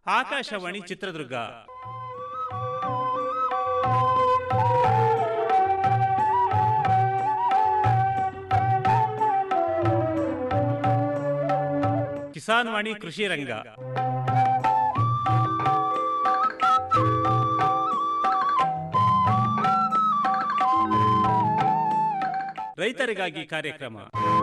ಆಕಾಶವಾಣಿ ಚಿತ್ರದುರ್ಗ ಕಿಸಾನ್ ವಾಣಿ ಕೃಷಿ ರಂಗ ರೈತರಿಗಾಗಿ ಕಾರ್ಯಕ್ರಮ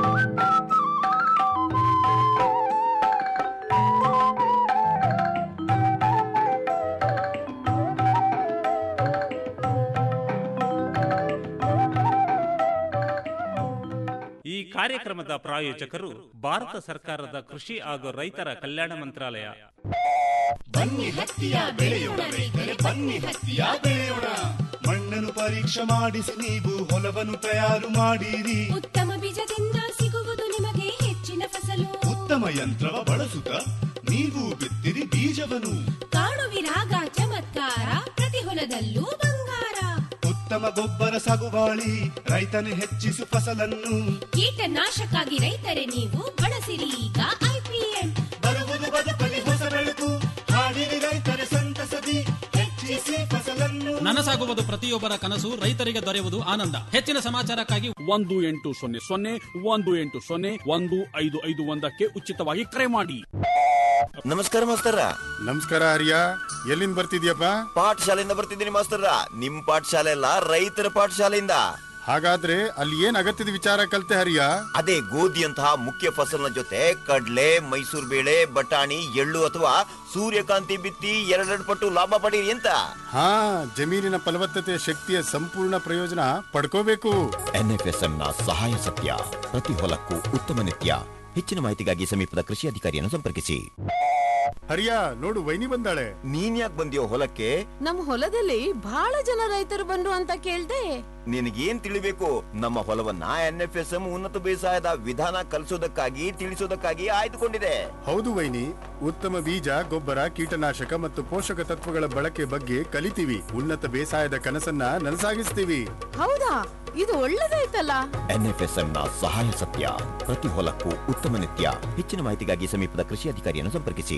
ಈ ಕಾರ್ಯಕ್ರಮದ ಪ್ರಾಯೋಜಕರು ಭಾರತ ಸರ್ಕಾರದ ಕೃಷಿ ಹಾಗೂ ರೈತರ ಕಲ್ಯಾಣ ಮಂತ್ರಾಲಯ ಬನ್ನಿ ಹತ್ತಿಯ ಬೆಳೆಯೋಣ ರೈತರೆ ಬನ್ನಿ ಹತ್ತಿಯ ಬೆಳೆಯೋಣ ಮಣ್ಣನ್ನು ಪರೀಕ್ಷೆ ಮಾಡಿಸಿ ನೀವು ಹೊಲವನ್ನು ತಯಾರು ಮಾಡಿರಿ ಉತ್ತಮ ಬೀಜದಿಂದ ಸಿಗುವುದು ನಿಮಗೆ ಹೆಚ್ಚಿನ ಫಸಲು ಉತ್ತಮ ಯಂತ್ರವ ಬಳಸುತ್ತ ನೀವು ಬಿತ್ತಿರಿ ಬೀಜವನ್ನು ಕಾಣುವಿರಾಗ ಚಮತ್ಕಾರ ಪ್ರತಿ ಹೊಲದಲ್ಲೂ ಬಂಗಾರ ಉತ್ತಮ ಗೊಬ್ಬರ ಸಾಗುವಾಳಿ ರೈತನೇ ಹೆಚ್ಚಿಸು ಫಸಲನ್ನು ಕೀಟನಾಶಕ್ಕಾಗಿ ರೈತರೇ ನೀವು ಬಳಸಿರಿ ಈಗ ಐಪಿಎಲ್ ಬರುವುದು ಬದುಕಲಿ ಹೊಸ ಬೆಳಕು ಹಾಡಿರಿ ರೈತರೆ ಸಂತಸದಿ ಹೆಚ್ಚಿಸಿ ಫಸಲನ್ನು ನನಸಾಗುವುದು ಪ್ರತಿಯೊಬ್ಬರ ಕನಸು ರೈತರಿಗೆ ದೊರೆಯುವುದು ಆನಂದ ಹೆಚ್ಚಿನ ಸಮಾಚಾರಕ್ಕಾಗಿ ಒಂದು ಎಂಟು ಸೊನ್ನೆ ಸೊನ್ನೆ ಒಂದು ಎಂಟು ಸೊನ್ನೆ ಒಂದು ಐದು ಐದು ಒಂದಕ್ಕೆ ಉಚಿತವಾಗಿ ಕರೆ ಮಾಡಿ ನಮಸ್ಕಾರ ಮಾಸ್ತರ ನಮಸ್ಕಾರ ಹರಿಯ ಎಲ್ಲಿಂದ ಬರ್ತಿದ್ಯಪ್ಪ ಪಾಠಶಾಲೆಯಿಂದ ಬರ್ತಿದ್ದೀನಿ ಮಾಸ್ತರ ನಿಮ್ ಪಾಠಶಾಲೆ ಅಲ್ಲ ರೈತರ ಪಾಠಶಾಲೆಯಿಂದ ಹಾಗಾದ್ರೆ ಅಲ್ಲಿ ಏನ್ ಅಗತ್ಯದ ವಿಚಾರ ಕಲ್ತೆ ಹರಿಯ ಅದೇ ಗೋಧಿಯಂತಹ ಮುಖ್ಯ ಫಸಲಿನ ಜೊತೆ ಕಡ್ಲೆ ಮೈಸೂರು ಬೇಳೆ ಬಟಾಣಿ ಎಳ್ಳು ಅಥವಾ ಸೂರ್ಯಕಾಂತಿ ಬಿತ್ತಿ ಎರಡೆರಡು ಪಟ್ಟು ಲಾಭ ಪಡೀರಿ ಅಂತ ಹಾ ಜಮೀನಿನ ಫಲವತ್ತತೆ ಶಕ್ತಿಯ ಸಂಪೂರ್ಣ ಪ್ರಯೋಜನ ಪಡ್ಕೋಬೇಕು ಎನ್ಎಫ್ಎಸ್ಎಂ ನ ಸಹಾಯ ಸತ್ಯ ಪ್ರತಿ ಹೊಲಕ್ಕೂ ಉತ್ತಮ ನಿತ್ಯ ಹೆಚ್ಚಿನ ಮಾಹಿತಿಗಾಗಿ ಸಮೀಪದ ಕೃಷಿ ಅಧಿಕಾರಿಯನ್ನು ಸಂಪರ್ಕಿಸಿ ಹರಿಯ ನೋಡು ವೈನಿ ಬಂದಾಳೆ ನೀನ್ ಯಾಕೆ ಬಂದಿಯೋ ಹೊಲಕ್ಕೆ ನಮ್ ಹೊಲದಲ್ಲಿ ಬಹಳ ಜನ ರೈತರು ಬಂದ್ರು ಅಂತ ಕೇಳ್ದೆ ನಿನಗೇನ್ ತಿಳಿಬೇಕು ನಮ್ಮ ಹೊಲವನ್ನ ಎನ್ಎಫ್ಎಸ್ಎಂ ಉನ್ನತ ಬೇಸಾಯದ ವಿಧಾನ ಕಲಿಸೋದಕ್ಕಾಗಿ ತಿಳಿಸೋದಕ್ಕಾಗಿ ಆಯ್ದುಕೊಂಡಿದೆ ಹೌದು ವೈನಿ ಉತ್ತಮ ಬೀಜ ಗೊಬ್ಬರ ಕೀಟನಾಶಕ ಮತ್ತು ಪೋಷಕ ತತ್ವಗಳ ಬಳಕೆ ಬಗ್ಗೆ ಕಲಿತೀವಿ ಉನ್ನತ ಬೇಸಾಯದ ಕನಸನ್ನ ನನಸಾಗಿಸ್ತೀವಿ ಹೌದಾ ಇದು ಒಳ್ಳೇದಾಯ್ತಲ್ಲ ಎನ್ಎಫ್ಎಸ್ಎಂ ನ ಸಹಾಯ ಸತ್ಯ ಪ್ರತಿ ಹೊಲಕ್ಕೂ ಉತ್ತಮ ನಿತ್ಯ ಹೆಚ್ಚಿನ ಮಾಹಿತಿಗಾಗಿ ಸಮೀಪದ ಕೃಷಿ ಅಧಿಕಾರಿಯನ್ನು ಸಂಪರ್ಕಿಸಿ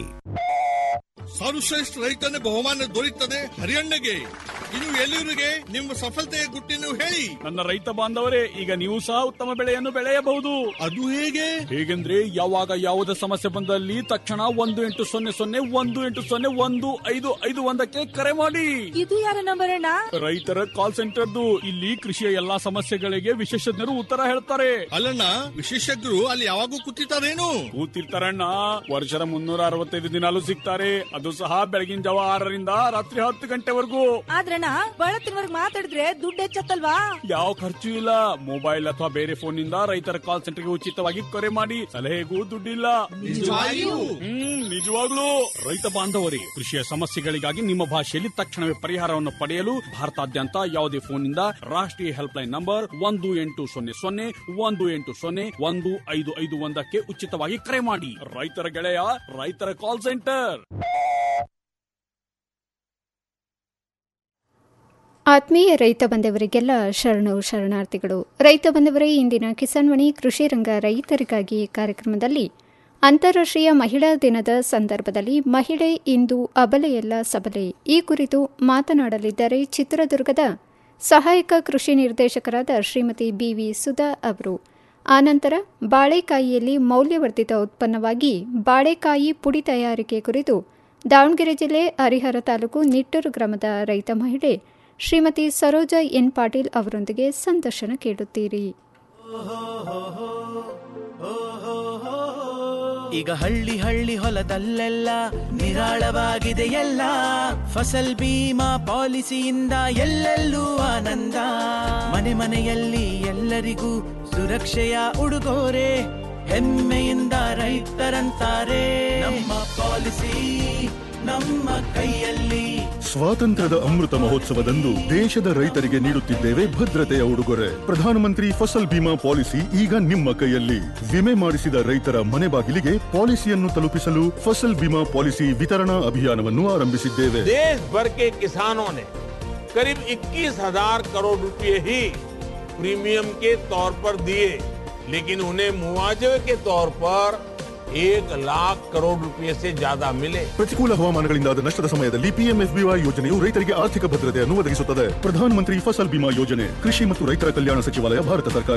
ಸರ್ವಶ್ರೇಷ್ಠ ರೈತನ ಬಹುಮಾನ ದೊರೆಯುತ್ತದೆ ಹರಿಯಣ್ಣಗೆ ಇನ್ನು ಎಲ್ಲಿವರಿಗೆ ನಿಮ್ಮ ಸಫಲತೆಯ ಗುಟ್ಟಿನ ಹೇಳಿ ನನ್ನ ರೈತ ಬಾಂಧವರೇ ಈಗ ನೀವು ಸಹ ಉತ್ತಮ ಬೆಳೆಯನ್ನು ಬೆಳೆಯಬಹುದು ಅದು ಹೇಗೆ ಹೇಗೆಂದ್ರೆ ಯಾವಾಗ ಯಾವುದೇ ಸಮಸ್ಯೆ ಬಂದಲ್ಲಿ ತಕ್ಷಣ ಒಂದು ಎಂಟು ಸೊನ್ನೆ ಸೊನ್ನೆ ಒಂದು ಎಂಟು ಸೊನ್ನೆ ಒಂದು ಐದು ಐದು ಒಂದಕ್ಕೆ ಕರೆ ಮಾಡಿ ಇದು ಯಾರ ನಂಬರ್ ಅಣ್ಣ ರೈತರ ಕಾಲ್ ಸೆಂಟರ್ದು ಇಲ್ಲಿ ಕೃಷಿಯ ಎಲ್ಲಾ ಸಮಸ್ಯೆಗಳಿಗೆ ವಿಶೇಷಜ್ಞರು ಉತ್ತರ ಹೇಳ್ತಾರೆ ಅಲ್ಲಣ್ಣ ವಿಶೇಷಜ್ಞರು ಅಲ್ಲಿ ಯಾವಾಗೂ ಕೂತಿರ್ತಾರೇನು ಕೂತಿರ್ತಾರಣ್ಣ ವರ್ಷದ ಮುನ್ನೂರ ಅರವತ್ತೈದು ದಿನಾಲು ಸಿಗ್ತಾರೆ ಅದು ಸಹ ಬೆಳಗಿನ ಜಾವ ಆರರಿಂದ ರಾತ್ರಿ ಹತ್ತು ಗಂಟೆವರೆಗೂ ಆದ್ರಣ್ಣ ಬಳತ್ತಿನವರ್ಗ್ ಮಾತಾಡಿದ್ರೆ ದುಡ್ಡು ಹೆಚ್ಚತ್ತಲ್ವಾ ಯಾವ ಖರ್ಚು ಇಲ್ಲ ಮೊಬೈಲ್ ಅಥವಾ ಬೇರೆ ಫೋನ್ ನಿಂದ ರೈತರ ಕಾಲ್ ಸೆಂಟರ್ಗೆ ಉಚಿತವಾಗಿ ಕರೆ ಮಾಡಿ ಸಲಹೆಗೂ ದುಡ್ಡಿಲ್ಲ ಹ್ಮ್ ನಿಜವಾಗ್ಲೂ ರೈತ ಬಾಂಧವರೇ ಕೃಷಿಯ ಸಮಸ್ಯೆಗಳಿಗಾಗಿ ನಿಮ್ಮ ಭಾಷೆಯಲ್ಲಿ ತಕ್ಷಣವೇ ಪರಿಹಾರವನ್ನು ಪಡೆಯಲು ಭಾರತಾದ್ಯಂತ ಯಾವುದೇ ಫೋನ್ನಿಂದ ರಾಷ್ಟ್ರೀಯ ಹೆಲ್ಪ್ ಲೈನ್ ನಂಬರ್ ಒಂದು ಎಂಟು ಸೊನ್ನೆ ಸೊನ್ನೆ ಒಂದು ಎಂಟು ಸೊನ್ನೆ ಒಂದು ಐದು ಐದು ಒಂದಕ್ಕೆ ಉಚಿತವಾಗಿ ಕರೆ ಮಾಡಿ ರೈತರ ಗೆಳೆಯ ರೈತರ ಕಾಲ್ ಸೆಂಟರ್ ಆತ್ಮೀಯ ರೈತ ಬಂದವರಿಗೆಲ್ಲ ಶರಣು ಶರಣಾರ್ಥಿಗಳು ರೈತ ಬಂದವರೇ ಇಂದಿನ ಕಿಸಾನ್ವಣಿ ಕೃಷಿ ರಂಗ ರೈತರಿಗಾಗಿ ಕಾರ್ಯಕ್ರಮದಲ್ಲಿ ಅಂತಾರಾಷ್ಟ್ರೀಯ ಮಹಿಳಾ ದಿನದ ಸಂದರ್ಭದಲ್ಲಿ ಮಹಿಳೆ ಇಂದು ಅಬಲೆಯಲ್ಲ ಸಬಲೆ ಈ ಕುರಿತು ಮಾತನಾಡಲಿದ್ದಾರೆ ಚಿತ್ರದುರ್ಗದ ಸಹಾಯಕ ಕೃಷಿ ನಿರ್ದೇಶಕರಾದ ಶ್ರೀಮತಿ ಬಿವಿ ಸುಧಾ ಅವರು ಆನಂತರ ಬಾಳೆಕಾಯಿಯಲ್ಲಿ ಮೌಲ್ಯವರ್ಧಿತ ಉತ್ಪನ್ನವಾಗಿ ಬಾಳೆಕಾಯಿ ಪುಡಿ ತಯಾರಿಕೆ ಕುರಿತು ದಾವಣಗೆರೆ ಜಿಲ್ಲೆ ಹರಿಹರ ತಾಲೂಕು ನಿಟ್ಟೂರು ಗ್ರಾಮದ ರೈತ ಮಹಿಳೆ ಶ್ರೀಮತಿ ಸರೋಜಾ ಎನ್ ಪಾಟೀಲ್ ಅವರೊಂದಿಗೆ ಸಂದರ್ಶನ ಕೇಳುತ್ತೀರಿ ಈಗ ಹಳ್ಳಿ ಹಳ್ಳಿ ಹೊಲದಲ್ಲೆಲ್ಲ ನಿರಾಳವಾಗಿದೆ ಎಲ್ಲ ಫಸಲ್ ಬೀಮಾ ಪಾಲಿಸಿಯಿಂದ ಎಲ್ಲೆಲ್ಲೂ ಆನಂದ ಮನೆ ಮನೆಯಲ್ಲಿ ಎಲ್ಲರಿಗೂ ಸುರಕ್ಷೆಯ ಉಡುಗೊರೆ ಹೆಮ್ಮೆಯಿಂದ ರೈತರಂತಾರೆ ನಮ್ಮ ಪಾಲಿಸಿ ನಮ್ಮ ಕೈಯಲ್ಲಿ ಸ್ವಾತಂತ್ರ್ಯದ ಅಮೃತ ಮಹೋತ್ಸವದಂದು ದೇಶದ ರೈತರಿಗೆ ನೀಡುತ್ತಿದ್ದೇವೆ ಭದ್ರತೆಯ ಉಡುಗೊರೆ ಪ್ರಧಾನಮಂತ್ರಿ ಫಸಲ್ ಬಿಮಾ ಪಾಲಿಸಿ ಈಗ ನಿಮ್ಮ ಕೈಯಲ್ಲಿ ವಿಮೆ ಮಾಡಿಸಿದ ರೈತರ ಮನೆ ಬಾಗಿಲಿಗೆ ಪಾಲಿಸಿಯನ್ನು ತಲುಪಿಸಲು ಫಸಲ್ ಬಿಮಾ ಪಾಲಿಸಿ ವಿತರಣಾ ಅಭಿಯಾನವನ್ನು ಆರಂಭಿಸಿದ್ದೇವೆ देश भर के किसानों ने करीब 21,000 करोड़ रुपए ही प्रीमियम के तौर पर दिए लेकिन उन्हें मुआवजे के तौर पर एक लाख करोड़ रुपए से ज्यादा मिले ಪ್ರತಿಕೂಲ ಹವಾಮಾನಗಳಿಂದಾದ ನಷ್ಟದ ಸಮಯದಲ್ಲಿ ಪಿಎಂಎಫ್ಬಿವೈ ಯೋಜನೆಯು ರೈತರಿಗೆ ಆರ್ಥಿಕ ಭದ್ರತೆಯನ್ನು ಒದಗಿಸುತ್ತದೆ ಪ್ರಧಾನಮಂತ್ರಿ ಫಸಲ್ ಬಿಮಾ ಯೋಜನೆ ಕೃಷಿ ಮತ್ತು ರೈತರ ಕಲ್ಯಾಣ ಸಚಿವಾಲಯ ಭಾರತ ಸರ್ಕಾರ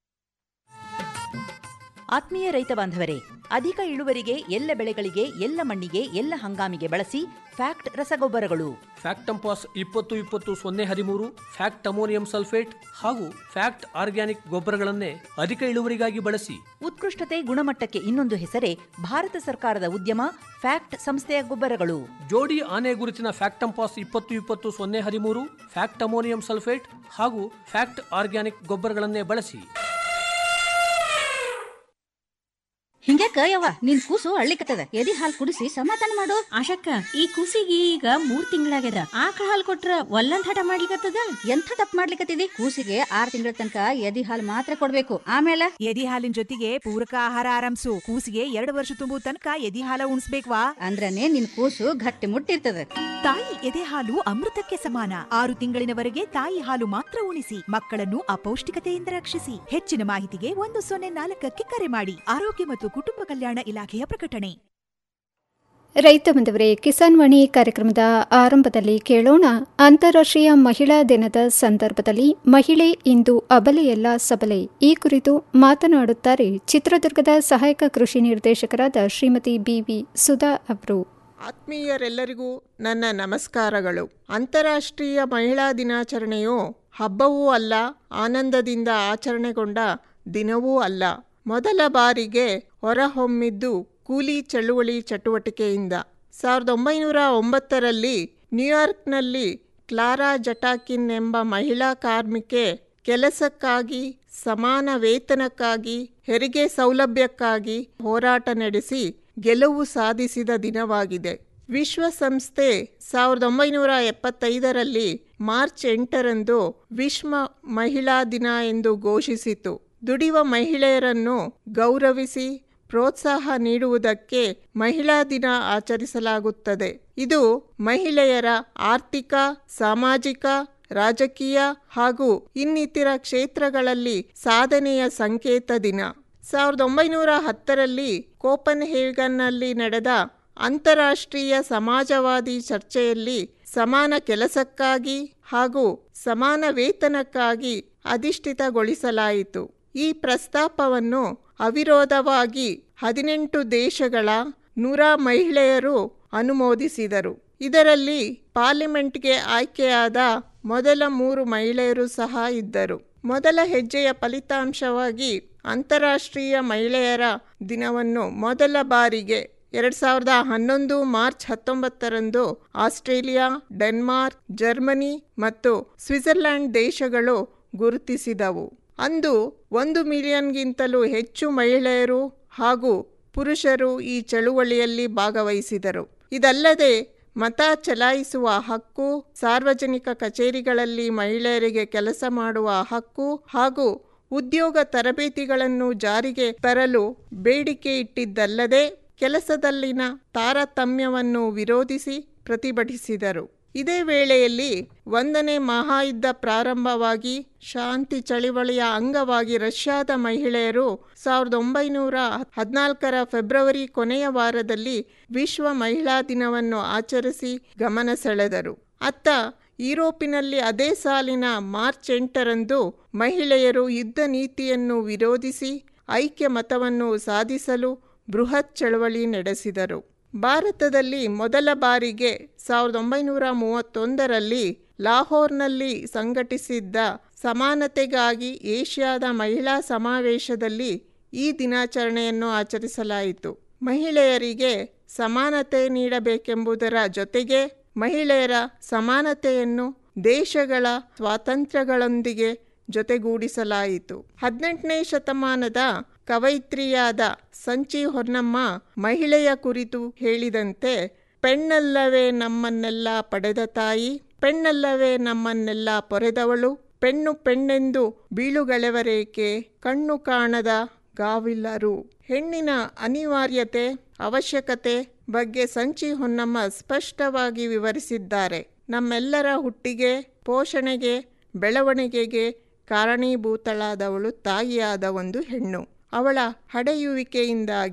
ಆತ್ಮೀಯ ರೈತ ಬಾಂಧವರೇ ಅಧಿಕ ಇಳುವರಿಗೆ ಎಲ್ಲ ಬೆಳೆಗಳಿಗೆ ಎಲ್ಲ ಮಣ್ಣಿಗೆ ಎಲ್ಲ ಹಂಗಾಮಿಗೆ ಬಳಸಿ ಫ್ಯಾಕ್ಟ್ ರಸಗೊಬ್ಬರಗಳು ಫ್ಯಾಕ್ಟ್ ಟಂಪಾಸ್ ಇಪ್ಪತ್ತು ಇಪ್ಪತ್ತು ಸೊನ್ನೆ ಹದಿಮೂರು ಫ್ಯಾಕ್ಟ್ ಅಮೋನಿಯಂ ಸಲ್ಫೇಟ್ ಹಾಗೂ ಫ್ಯಾಕ್ಟ್ ಆರ್ಗ್ಯಾನಿಕ್ ಗೊಬ್ಬರಗಳನ್ನೇ ಅಧಿಕ ಇಳುವರಿಗಾಗಿ ಬಳಸಿ ಉತ್ಕೃಷ್ಟತೆ ಗುಣಮಟ್ಟಕ್ಕೆ ಇನ್ನೊಂದು ಹೆಸರೇ ಭಾರತ ಸರ್ಕಾರದ ಉದ್ಯಮ ಫ್ಯಾಕ್ಟ್ ಸಂಸ್ಥೆಯ ಗೊಬ್ಬರಗಳು ಜೋಡಿ ಆನೆ ಗುರುತಿನ ಫ್ಯಾಕ್ಟ್ ಟಂಪಾಸ್ ಇಪ್ಪತ್ತು ಇಪ್ಪತ್ತು ಸೊನ್ನೆ ಹದಿಮೂರು ಫ್ಯಾಕ್ಟ್ ಅಮೋನಿಯಂ ಸಲ್ಫೇಟ್ ಹಾಗೂ ಫ್ಯಾಕ್ಟ್ ಆರ್ಗ್ಯಾನಿಕ್ ಗೊಬ್ಬರಗಳನ್ನೇ ಬಳಸಿ ಹಿಂಗ್ಯಾಕ ಯವ್ವ ನಿನ್ ಕೂಸು ಅಳ್ಳಿಕತ್ತದ ಎದಿ ಹಾಲ್ ಕುಡಿಸಿ ಸಮಾಧಾನ ಮಾಡು ಆಶಕ್ಕ ಈ ಕೂಸಿಗೆ ಈಗ ಮೂರ್ ತಿಂಗಳಾಗ್ಯದ ಆಕಳ ಹಾಲ್ ಕೊಟ್ರ ಒಲ್ಲಂದ್ ಹಠ ಮಾಡ್ಲಿಕತ್ತದ ಎಂಥ ತಪ್ಪು ಮಾಡ್ಲಿಕತ್ತಿದಿ ಕೂಸಿಗೆ ಆರ್ ತಿಂಗಳ ತನಕ ಎದಿ ಹಾಲ್ ಮಾತ್ರ ಕೊಡ್ಬೇಕು ಆಮೇಲೆ ಎದಿ ಹಾಲಿನ ಜೊತೆಗೆ ಪೂರಕ ಆಹಾರ ಆರಂಭಿಸು ಕೂಸಿಗೆ ಎರಡು ವರ್ಷ ತುಂಬು ತನಕ ಎದಿ ಹಾಲ ಉಣಿಸ್ಬೇಕ್ವಾ ಅಂದ್ರನೇ ನಿನ್ ಕೂಸು ಗಟ್ಟಿ ಮುಟ್ಟಿರ್ತದ ತಾಯಿ ಎದೆ ಹಾಲು ಅಮೃತಕ್ಕೆ ಸಮಾನ ಆರು ತಿಂಗಳಿನವರೆಗೆ ತಾಯಿ ಹಾಲು ಮಾತ್ರ ಉಣಿಸಿ ಮಕ್ಕಳನ್ನು ಅಪೌಷ್ಟಿಕತೆಯಿಂದ ರಕ್ಷಿಸಿ ಹೆಚ್ಚಿನ ಮಾಹಿತಿಗೆ ಒಂದು ಸೊನ್ನೆ ನಾಲ್ಕಕ್ಕೆ ಕರೆ ಮಾಡಿ ಆರೋಗ್ಯ ಮತ್ತು ಕುಟುಂಬ ಕಲ್ಯಾಣ ಇಲಾಖೆಯ ಪ್ರಕಟಣೆ ರೈತ ಬಂದವರೇ ಕಿಸಾನ್ ವಾಣಿ ಕಾರ್ಯಕ್ರಮದ ಆರಂಭದಲ್ಲಿ ಕೇಳೋಣ ಅಂತಾರಾಷ್ಟ್ರೀಯ ಮಹಿಳಾ ದಿನದ ಸಂದರ್ಭದಲ್ಲಿ ಮಹಿಳೆ ಇಂದು ಅಬಲೆಯಲ್ಲ ಸಬಲೆ ಈ ಕುರಿತು ಮಾತನಾಡುತ್ತಾರೆ ಚಿತ್ರದುರ್ಗದ ಸಹಾಯಕ ಕೃಷಿ ನಿರ್ದೇಶಕರಾದ ಶ್ರೀಮತಿ ಬಿವಿ ಸುಧಾ ಅವರು ಆತ್ಮೀಯರೆಲ್ಲರಿಗೂ ನನ್ನ ನಮಸ್ಕಾರಗಳು ಅಂತಾರಾಷ್ಟ್ರೀಯ ಮಹಿಳಾ ದಿನಾಚರಣೆಯು ಹಬ್ಬವೂ ಅಲ್ಲ ಆನಂದದಿಂದ ಆಚರಣೆಗೊಂಡ ದಿನವೂ ಅಲ್ಲ ಮೊದಲ ಬಾರಿಗೆ ಹೊರಹೊಮ್ಮಿದ್ದು ಕೂಲಿ ಚಳುವಳಿ ಚಟುವಟಿಕೆಯಿಂದ ಸಾವಿರದ ಒಂಬೈನೂರ ಒಂಬತ್ತರಲ್ಲಿ ನ್ಯೂಯಾರ್ಕ್ನಲ್ಲಿ ಕ್ಲಾರಾ ಜಟಾಕಿನ್ ಎಂಬ ಮಹಿಳಾ ಕಾರ್ಮಿಕೆ ಕೆಲಸಕ್ಕಾಗಿ ಸಮಾನ ವೇತನಕ್ಕಾಗಿ ಹೆರಿಗೆ ಸೌಲಭ್ಯಕ್ಕಾಗಿ ಹೋರಾಟ ನಡೆಸಿ ಗೆಲುವು ಸಾಧಿಸಿದ ದಿನವಾಗಿದೆ ವಿಶ್ವಸಂಸ್ಥೆ ಸಾವಿರದ ಒಂಬೈನೂರ ಎಪ್ಪತ್ತೈದರಲ್ಲಿ ಮಾರ್ಚ್ ಎಂಟರಂದು ವಿಶ್ವ ಮಹಿಳಾ ದಿನ ಎಂದು ಘೋಷಿಸಿತು ದುಡಿಯುವ ಮಹಿಳೆಯರನ್ನು ಗೌರವಿಸಿ ಪ್ರೋತ್ಸಾಹ ನೀಡುವುದಕ್ಕೆ ಮಹಿಳಾ ದಿನ ಆಚರಿಸಲಾಗುತ್ತದೆ ಇದು ಮಹಿಳೆಯರ ಆರ್ಥಿಕ ಸಾಮಾಜಿಕ ರಾಜಕೀಯ ಹಾಗೂ ಇನ್ನಿತರ ಕ್ಷೇತ್ರಗಳಲ್ಲಿ ಸಾಧನೆಯ ಸಂಕೇತ ದಿನ ಸಾವಿರದ ಒಂಬೈನೂರ ಹತ್ತರಲ್ಲಿ ಕೋಪನ್ ಹೇಗನ್ನಲ್ಲಿ ನಡೆದ ಅಂತಾರಾಷ್ಟ್ರೀಯ ಸಮಾಜವಾದಿ ಚರ್ಚೆಯಲ್ಲಿ ಸಮಾನ ಕೆಲಸಕ್ಕಾಗಿ ಹಾಗೂ ಸಮಾನ ವೇತನಕ್ಕಾಗಿ ಅಧಿಷ್ಠಿತಗೊಳಿಸಲಾಯಿತು ಈ ಪ್ರಸ್ತಾಪವನ್ನು ಅವಿರೋಧವಾಗಿ ಹದಿನೆಂಟು ದೇಶಗಳ ನೂರ ಮಹಿಳೆಯರು ಅನುಮೋದಿಸಿದರು ಇದರಲ್ಲಿ ಪಾರ್ಲಿಮೆಂಟ್ಗೆ ಆಯ್ಕೆಯಾದ ಮೊದಲ ಮೂರು ಮಹಿಳೆಯರು ಸಹ ಇದ್ದರು ಮೊದಲ ಹೆಜ್ಜೆಯ ಫಲಿತಾಂಶವಾಗಿ ಅಂತಾರಾಷ್ಟ್ರೀಯ ಮಹಿಳೆಯರ ದಿನವನ್ನು ಮೊದಲ ಬಾರಿಗೆ ಎರಡ್ ಸಾವಿರದ ಹನ್ನೊಂದು ಮಾರ್ಚ್ ಹತ್ತೊಂಬತ್ತರಂದು ಆಸ್ಟ್ರೇಲಿಯಾ ಡೆನ್ಮಾರ್ಕ್ ಜರ್ಮನಿ ಮತ್ತು ಸ್ವಿಟ್ಜರ್ಲ್ಯಾಂಡ್ ದೇಶಗಳು ಗುರುತಿಸಿದವು ಅಂದು ಒಂದು ಮಿಲಿಯನ್ಗಿಂತಲೂ ಹೆಚ್ಚು ಮಹಿಳೆಯರು ಹಾಗೂ ಪುರುಷರು ಈ ಚಳುವಳಿಯಲ್ಲಿ ಭಾಗವಹಿಸಿದರು ಇದಲ್ಲದೆ ಮತ ಚಲಾಯಿಸುವ ಹಕ್ಕು ಸಾರ್ವಜನಿಕ ಕಚೇರಿಗಳಲ್ಲಿ ಮಹಿಳೆಯರಿಗೆ ಕೆಲಸ ಮಾಡುವ ಹಕ್ಕು ಹಾಗೂ ಉದ್ಯೋಗ ತರಬೇತಿಗಳನ್ನು ಜಾರಿಗೆ ತರಲು ಬೇಡಿಕೆ ಇಟ್ಟಿದ್ದಲ್ಲದೆ ಕೆಲಸದಲ್ಲಿನ ತಾರತಮ್ಯವನ್ನು ವಿರೋಧಿಸಿ ಪ್ರತಿಭಟಿಸಿದರು ಇದೇ ವೇಳೆಯಲ್ಲಿ ಒಂದನೇ ಮಹಾಯುದ್ಧ ಪ್ರಾರಂಭವಾಗಿ ಶಾಂತಿ ಚಳವಳಿಯ ಅಂಗವಾಗಿ ರಷ್ಯಾದ ಮಹಿಳೆಯರು ಸಾವಿರದ ಒಂಬೈನೂರ ಹದಿನಾಲ್ಕರ ಫೆಬ್ರವರಿ ಕೊನೆಯ ವಾರದಲ್ಲಿ ವಿಶ್ವ ಮಹಿಳಾ ದಿನವನ್ನು ಆಚರಿಸಿ ಗಮನ ಸೆಳೆದರು ಅತ್ತ ಯುರೋಪಿನಲ್ಲಿ ಅದೇ ಸಾಲಿನ ಮಾರ್ಚ್ ಎಂಟರಂದು ಮಹಿಳೆಯರು ಯುದ್ಧ ನೀತಿಯನ್ನು ವಿರೋಧಿಸಿ ಐಕ್ಯ ಮತವನ್ನು ಸಾಧಿಸಲು ಬೃಹತ್ ಚಳವಳಿ ನಡೆಸಿದರು ಭಾರತದಲ್ಲಿ ಮೊದಲ ಬಾರಿಗೆ ಸಾವಿರದ ಒಂಬೈನೂರ ಮೂವತ್ತೊಂದರಲ್ಲಿ ಲಾಹೋರ್ನಲ್ಲಿ ಸಂಘಟಿಸಿದ್ದ ಸಮಾನತೆಗಾಗಿ ಏಷ್ಯಾದ ಮಹಿಳಾ ಸಮಾವೇಶದಲ್ಲಿ ಈ ದಿನಾಚರಣೆಯನ್ನು ಆಚರಿಸಲಾಯಿತು ಮಹಿಳೆಯರಿಗೆ ಸಮಾನತೆ ನೀಡಬೇಕೆಂಬುದರ ಜೊತೆಗೆ ಮಹಿಳೆಯರ ಸಮಾನತೆಯನ್ನು ದೇಶಗಳ ಸ್ವಾತಂತ್ರ್ಯಗಳೊಂದಿಗೆ ಜೊತೆಗೂಡಿಸಲಾಯಿತು ಹದಿನೆಂಟನೇ ಶತಮಾನದ ಕವಯಿತ್ರಿಯಾದ ಸಂಚಿ ಹೊನ್ನಮ್ಮ ಮಹಿಳೆಯ ಕುರಿತು ಹೇಳಿದಂತೆ ಪೆಣ್ಣಲ್ಲವೇ ನಮ್ಮನ್ನೆಲ್ಲ ಪಡೆದ ತಾಯಿ ಪೆಣ್ಣಲ್ಲವೇ ನಮ್ಮನ್ನೆಲ್ಲ ಪೊರೆದವಳು ಪೆಣ್ಣು ಪೆಣ್ಣೆಂದು ಬೀಳುಗಳೆವರೇಕೆ ಕಣ್ಣು ಕಾಣದ ಗಾವಿಲ್ಲರು ಹೆಣ್ಣಿನ ಅನಿವಾರ್ಯತೆ ಅವಶ್ಯಕತೆ ಬಗ್ಗೆ ಸಂಚಿ ಹೊನ್ನಮ್ಮ ಸ್ಪಷ್ಟವಾಗಿ ವಿವರಿಸಿದ್ದಾರೆ ನಮ್ಮೆಲ್ಲರ ಹುಟ್ಟಿಗೆ ಪೋಷಣೆಗೆ ಬೆಳವಣಿಗೆಗೆ ಕಾರಣೀಭೂತಳಾದವಳು ತಾಯಿಯಾದ ಒಂದು ಹೆಣ್ಣು ಅವಳ ಹಡೆಯುವಿಕೆಯಿಂದಾಗಿ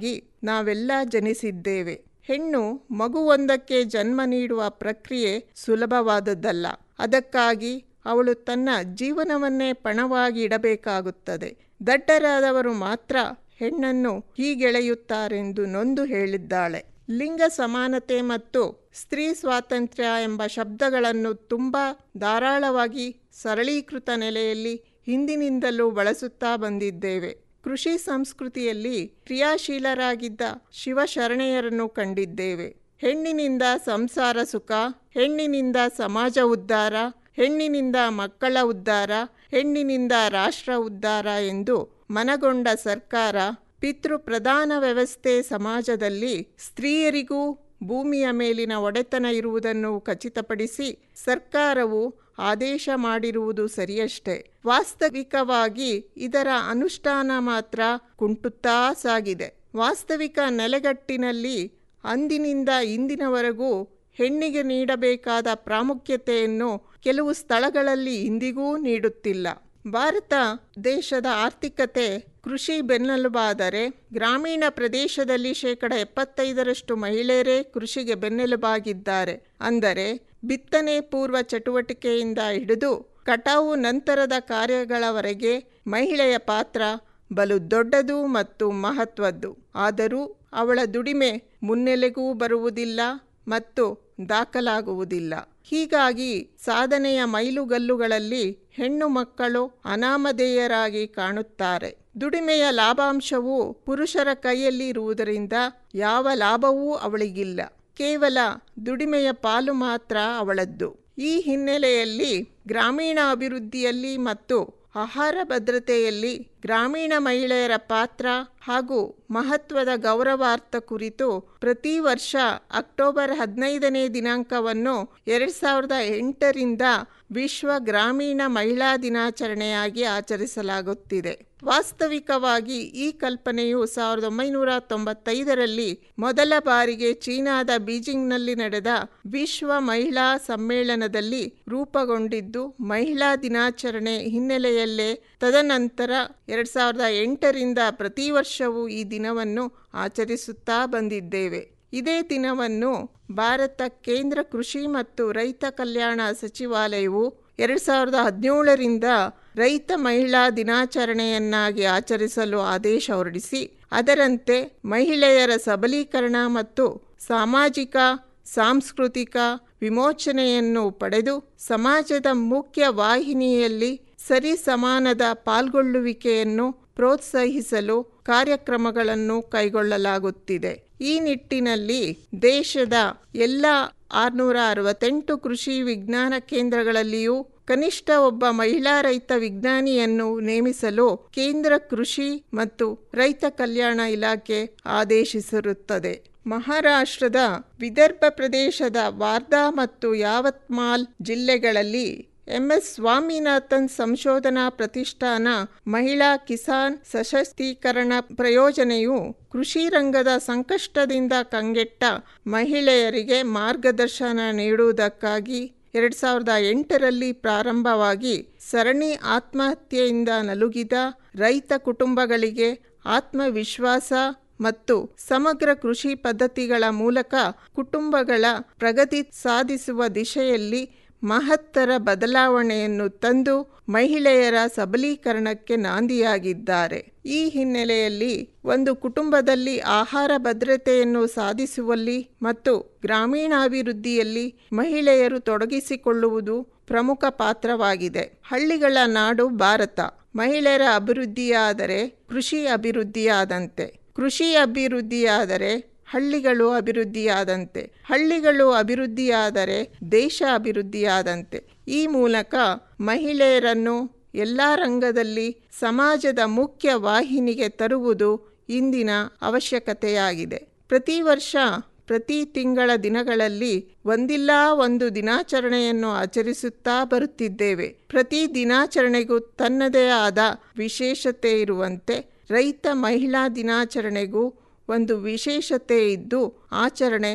ನಾವೆಲ್ಲ ಜನಿಸಿದ್ದೇವೆ ಹೆಣ್ಣು ಮಗುವೊಂದಕ್ಕೆ ಜನ್ಮ ನೀಡುವ ಪ್ರಕ್ರಿಯೆ ಸುಲಭವಾದದ್ದಲ್ಲ ಅದಕ್ಕಾಗಿ ಅವಳು ತನ್ನ ಜೀವನವನ್ನೇ ಪಣವಾಗಿ ಇಡಬೇಕಾಗುತ್ತದೆ ದಡ್ಡರಾದವರು ಮಾತ್ರ ಹೆಣ್ಣನ್ನು ಹೀಗೆಳೆಯುತ್ತಾರೆಂದು ನೊಂದು ಹೇಳಿದ್ದಾಳೆ ಲಿಂಗ ಸಮಾನತೆ ಮತ್ತು ಸ್ತ್ರೀ ಸ್ವಾತಂತ್ರ್ಯ ಎಂಬ ಶಬ್ದಗಳನ್ನು ತುಂಬ ಧಾರಾಳವಾಗಿ ಸರಳೀಕೃತ ನೆಲೆಯಲ್ಲಿ ಹಿಂದಿನಿಂದಲೂ ಬಳಸುತ್ತಾ ಬಂದಿದ್ದೇವೆ ಕೃಷಿ ಸಂಸ್ಕೃತಿಯಲ್ಲಿ ಕ್ರಿಯಾಶೀಲರಾಗಿದ್ದ ಶಿವಶರಣೆಯರನ್ನು ಕಂಡಿದ್ದೇವೆ ಹೆಣ್ಣಿನಿಂದ ಸಂಸಾರ ಸುಖ ಹೆಣ್ಣಿನಿಂದ ಸಮಾಜ ಉದ್ಧಾರ ಹೆಣ್ಣಿನಿಂದ ಮಕ್ಕಳ ಉದ್ಧಾರ ಹೆಣ್ಣಿನಿಂದ ರಾಷ್ಟ್ರ ಉದ್ಧಾರ ಎಂದು ಮನಗೊಂಡ ಸರ್ಕಾರ ಪಿತೃ ಪ್ರಧಾನ ವ್ಯವಸ್ಥೆ ಸಮಾಜದಲ್ಲಿ ಸ್ತ್ರೀಯರಿಗೂ ಭೂಮಿಯ ಮೇಲಿನ ಒಡೆತನ ಇರುವುದನ್ನು ಖಚಿತಪಡಿಸಿ ಸರ್ಕಾರವು ಆದೇಶ ಮಾಡಿರುವುದು ಸರಿಯಷ್ಟೇ ವಾಸ್ತವಿಕವಾಗಿ ಇದರ ಅನುಷ್ಠಾನ ಮಾತ್ರ ಕುಂಟುತ್ತಾ ಸಾಗಿದೆ ವಾಸ್ತವಿಕ ನೆಲೆಗಟ್ಟಿನಲ್ಲಿ ಅಂದಿನಿಂದ ಇಂದಿನವರೆಗೂ ಹೆಣ್ಣಿಗೆ ನೀಡಬೇಕಾದ ಪ್ರಾಮುಖ್ಯತೆಯನ್ನು ಕೆಲವು ಸ್ಥಳಗಳಲ್ಲಿ ಇಂದಿಗೂ ನೀಡುತ್ತಿಲ್ಲ ಭಾರತ ದೇಶದ ಆರ್ಥಿಕತೆ ಕೃಷಿ ಬೆನ್ನೆಲುಬಾದರೆ ಗ್ರಾಮೀಣ ಪ್ರದೇಶದಲ್ಲಿ ಶೇಕಡ ಎಪ್ಪತ್ತೈದರಷ್ಟು ಮಹಿಳೆಯರೇ ಕೃಷಿಗೆ ಬೆನ್ನೆಲುಬಾಗಿದ್ದಾರೆ ಅಂದರೆ ಬಿತ್ತನೆ ಪೂರ್ವ ಚಟುವಟಿಕೆಯಿಂದ ಹಿಡಿದು ಕಟಾವು ನಂತರದ ಕಾರ್ಯಗಳವರೆಗೆ ಮಹಿಳೆಯ ಪಾತ್ರ ಬಲು ದೊಡ್ಡದು ಮತ್ತು ಮಹತ್ವದ್ದು ಆದರೂ ಅವಳ ದುಡಿಮೆ ಮುನ್ನೆಲೆಗೂ ಬರುವುದಿಲ್ಲ ಮತ್ತು ದಾಖಲಾಗುವುದಿಲ್ಲ ಹೀಗಾಗಿ ಸಾಧನೆಯ ಮೈಲುಗಲ್ಲುಗಳಲ್ಲಿ ಹೆಣ್ಣು ಮಕ್ಕಳು ಅನಾಮಧೇಯರಾಗಿ ಕಾಣುತ್ತಾರೆ ದುಡಿಮೆಯ ಲಾಭಾಂಶವು ಪುರುಷರ ಕೈಯಲ್ಲಿ ಇರುವುದರಿಂದ ಯಾವ ಲಾಭವೂ ಅವಳಿಗಿಲ್ಲ ಕೇವಲ ದುಡಿಮೆಯ ಪಾಲು ಮಾತ್ರ ಅವಳದ್ದು ಈ ಹಿನ್ನೆಲೆಯಲ್ಲಿ ಗ್ರಾಮೀಣ ಅಭಿವೃದ್ಧಿಯಲ್ಲಿ ಮತ್ತು ಆಹಾರ ಭದ್ರತೆಯಲ್ಲಿ ಗ್ರಾಮೀಣ ಮಹಿಳೆಯರ ಪಾತ್ರ ಹಾಗೂ ಮಹತ್ವದ ಗೌರವಾರ್ಥ ಕುರಿತು ಪ್ರತಿ ವರ್ಷ ಅಕ್ಟೋಬರ್ ಹದಿನೈದನೇ ದಿನಾಂಕವನ್ನು ಎರಡು ಸಾವಿರದ ಎಂಟರಿಂದ ವಿಶ್ವ ಗ್ರಾಮೀಣ ಮಹಿಳಾ ದಿನಾಚರಣೆಯಾಗಿ ಆಚರಿಸಲಾಗುತ್ತಿದೆ ವಾಸ್ತವಿಕವಾಗಿ ಈ ಕಲ್ಪನೆಯು ಸಾವಿರದ ಒಂಬೈನೂರ ತೊಂಬತ್ತೈದರಲ್ಲಿ ಮೊದಲ ಬಾರಿಗೆ ಚೀನಾದ ಬೀಜಿಂಗ್ನಲ್ಲಿ ನಡೆದ ವಿಶ್ವ ಮಹಿಳಾ ಸಮ್ಮೇಳನದಲ್ಲಿ ರೂಪುಗೊಂಡಿದ್ದು ಮಹಿಳಾ ದಿನಾಚರಣೆ ಹಿನ್ನೆಲೆಯಲ್ಲೇ ತದನಂತರ ಎರಡು ಸಾವಿರದ ಎಂಟರಿಂದ ಪ್ರತಿ ವರ್ಷವೂ ಈ ದಿನವನ್ನು ಆಚರಿಸುತ್ತಾ ಬಂದಿದ್ದೇವೆ ಇದೇ ದಿನವನ್ನು ಭಾರತ ಕೇಂದ್ರ ಕೃಷಿ ಮತ್ತು ರೈತ ಕಲ್ಯಾಣ ಸಚಿವಾಲಯವು ಎರಡು ಸಾವಿರದ ಹದಿನೇಳರಿಂದ ರೈತ ಮಹಿಳಾ ದಿನಾಚರಣೆಯನ್ನಾಗಿ ಆಚರಿಸಲು ಆದೇಶ ಹೊರಡಿಸಿ ಅದರಂತೆ ಮಹಿಳೆಯರ ಸಬಲೀಕರಣ ಮತ್ತು ಸಾಮಾಜಿಕ ಸಾಂಸ್ಕೃತಿಕ ವಿಮೋಚನೆಯನ್ನು ಪಡೆದು ಸಮಾಜದ ಮುಖ್ಯ ವಾಹಿನಿಯಲ್ಲಿ ಸರಿ ಸಮಾನದ ಪಾಲ್ಗೊಳ್ಳುವಿಕೆಯನ್ನು ಪ್ರೋತ್ಸಾಹಿಸಲು ಕಾರ್ಯಕ್ರಮಗಳನ್ನು ಕೈಗೊಳ್ಳಲಾಗುತ್ತಿದೆ ಈ ನಿಟ್ಟಿನಲ್ಲಿ ದೇಶದ ಎಲ್ಲ ಆರುನೂರ ಅರವತ್ತೆಂಟು ಕೃಷಿ ವಿಜ್ಞಾನ ಕೇಂದ್ರಗಳಲ್ಲಿಯೂ ಕನಿಷ್ಠ ಒಬ್ಬ ಮಹಿಳಾ ರೈತ ವಿಜ್ಞಾನಿಯನ್ನು ನೇಮಿಸಲು ಕೇಂದ್ರ ಕೃಷಿ ಮತ್ತು ರೈತ ಕಲ್ಯಾಣ ಇಲಾಖೆ ಆದೇಶಿಸಿರುತ್ತದೆ ಮಹಾರಾಷ್ಟ್ರದ ವಿದರ್ಭ ಪ್ರದೇಶದ ವಾರ್ಧಾ ಮತ್ತು ಯಾವತ್ಮಾಲ್ ಜಿಲ್ಲೆಗಳಲ್ಲಿ ಎಂಎಸ್ ಸ್ವಾಮಿನಾಥನ್ ಸಂಶೋಧನಾ ಪ್ರತಿಷ್ಠಾನ ಮಹಿಳಾ ಕಿಸಾನ್ ಸಶಕ್ತೀಕರಣ ಪ್ರಯೋಜನೆಯು ಕೃಷಿ ರಂಗದ ಸಂಕಷ್ಟದಿಂದ ಕಂಗೆಟ್ಟ ಮಹಿಳೆಯರಿಗೆ ಮಾರ್ಗದರ್ಶನ ನೀಡುವುದಕ್ಕಾಗಿ ಎರಡು ಸಾವಿರದ ಎಂಟರಲ್ಲಿ ಪ್ರಾರಂಭವಾಗಿ ಸರಣಿ ಆತ್ಮಹತ್ಯೆಯಿಂದ ನಲುಗಿದ ರೈತ ಕುಟುಂಬಗಳಿಗೆ ಆತ್ಮವಿಶ್ವಾಸ ಮತ್ತು ಸಮಗ್ರ ಕೃಷಿ ಪದ್ಧತಿಗಳ ಮೂಲಕ ಕುಟುಂಬಗಳ ಪ್ರಗತಿ ಸಾಧಿಸುವ ದಿಶೆಯಲ್ಲಿ ಮಹತ್ತರ ಬದಲಾವಣೆಯನ್ನು ತಂದು ಮಹಿಳೆಯರ ಸಬಲೀಕರಣಕ್ಕೆ ನಾಂದಿಯಾಗಿದ್ದಾರೆ ಈ ಹಿನ್ನೆಲೆಯಲ್ಲಿ ಒಂದು ಕುಟುಂಬದಲ್ಲಿ ಆಹಾರ ಭದ್ರತೆಯನ್ನು ಸಾಧಿಸುವಲ್ಲಿ ಮತ್ತು ಗ್ರಾಮೀಣಾಭಿವೃದ್ಧಿಯಲ್ಲಿ ಮಹಿಳೆಯರು ತೊಡಗಿಸಿಕೊಳ್ಳುವುದು ಪ್ರಮುಖ ಪಾತ್ರವಾಗಿದೆ ಹಳ್ಳಿಗಳ ನಾಡು ಭಾರತ ಮಹಿಳೆಯರ ಅಭಿವೃದ್ಧಿಯಾದರೆ ಕೃಷಿ ಅಭಿವೃದ್ಧಿಯಾದಂತೆ ಕೃಷಿ ಅಭಿವೃದ್ಧಿಯಾದರೆ ಹಳ್ಳಿಗಳು ಅಭಿವೃದ್ಧಿಯಾದಂತೆ ಹಳ್ಳಿಗಳು ಅಭಿವೃದ್ಧಿಯಾದರೆ ದೇಶ ಅಭಿವೃದ್ಧಿಯಾದಂತೆ ಈ ಮೂಲಕ ಮಹಿಳೆಯರನ್ನು ಎಲ್ಲ ರಂಗದಲ್ಲಿ ಸಮಾಜದ ಮುಖ್ಯ ವಾಹಿನಿಗೆ ತರುವುದು ಇಂದಿನ ಅವಶ್ಯಕತೆಯಾಗಿದೆ ಪ್ರತಿ ವರ್ಷ ಪ್ರತಿ ತಿಂಗಳ ದಿನಗಳಲ್ಲಿ ಒಂದಿಲ್ಲ ಒಂದು ದಿನಾಚರಣೆಯನ್ನು ಆಚರಿಸುತ್ತಾ ಬರುತ್ತಿದ್ದೇವೆ ಪ್ರತಿ ದಿನಾಚರಣೆಗೂ ತನ್ನದೇ ಆದ ವಿಶೇಷತೆ ಇರುವಂತೆ ರೈತ ಮಹಿಳಾ ದಿನಾಚರಣೆಗೂ ಒಂದು ವಿಶೇಷತೆ ಇದ್ದು ಆಚರಣೆ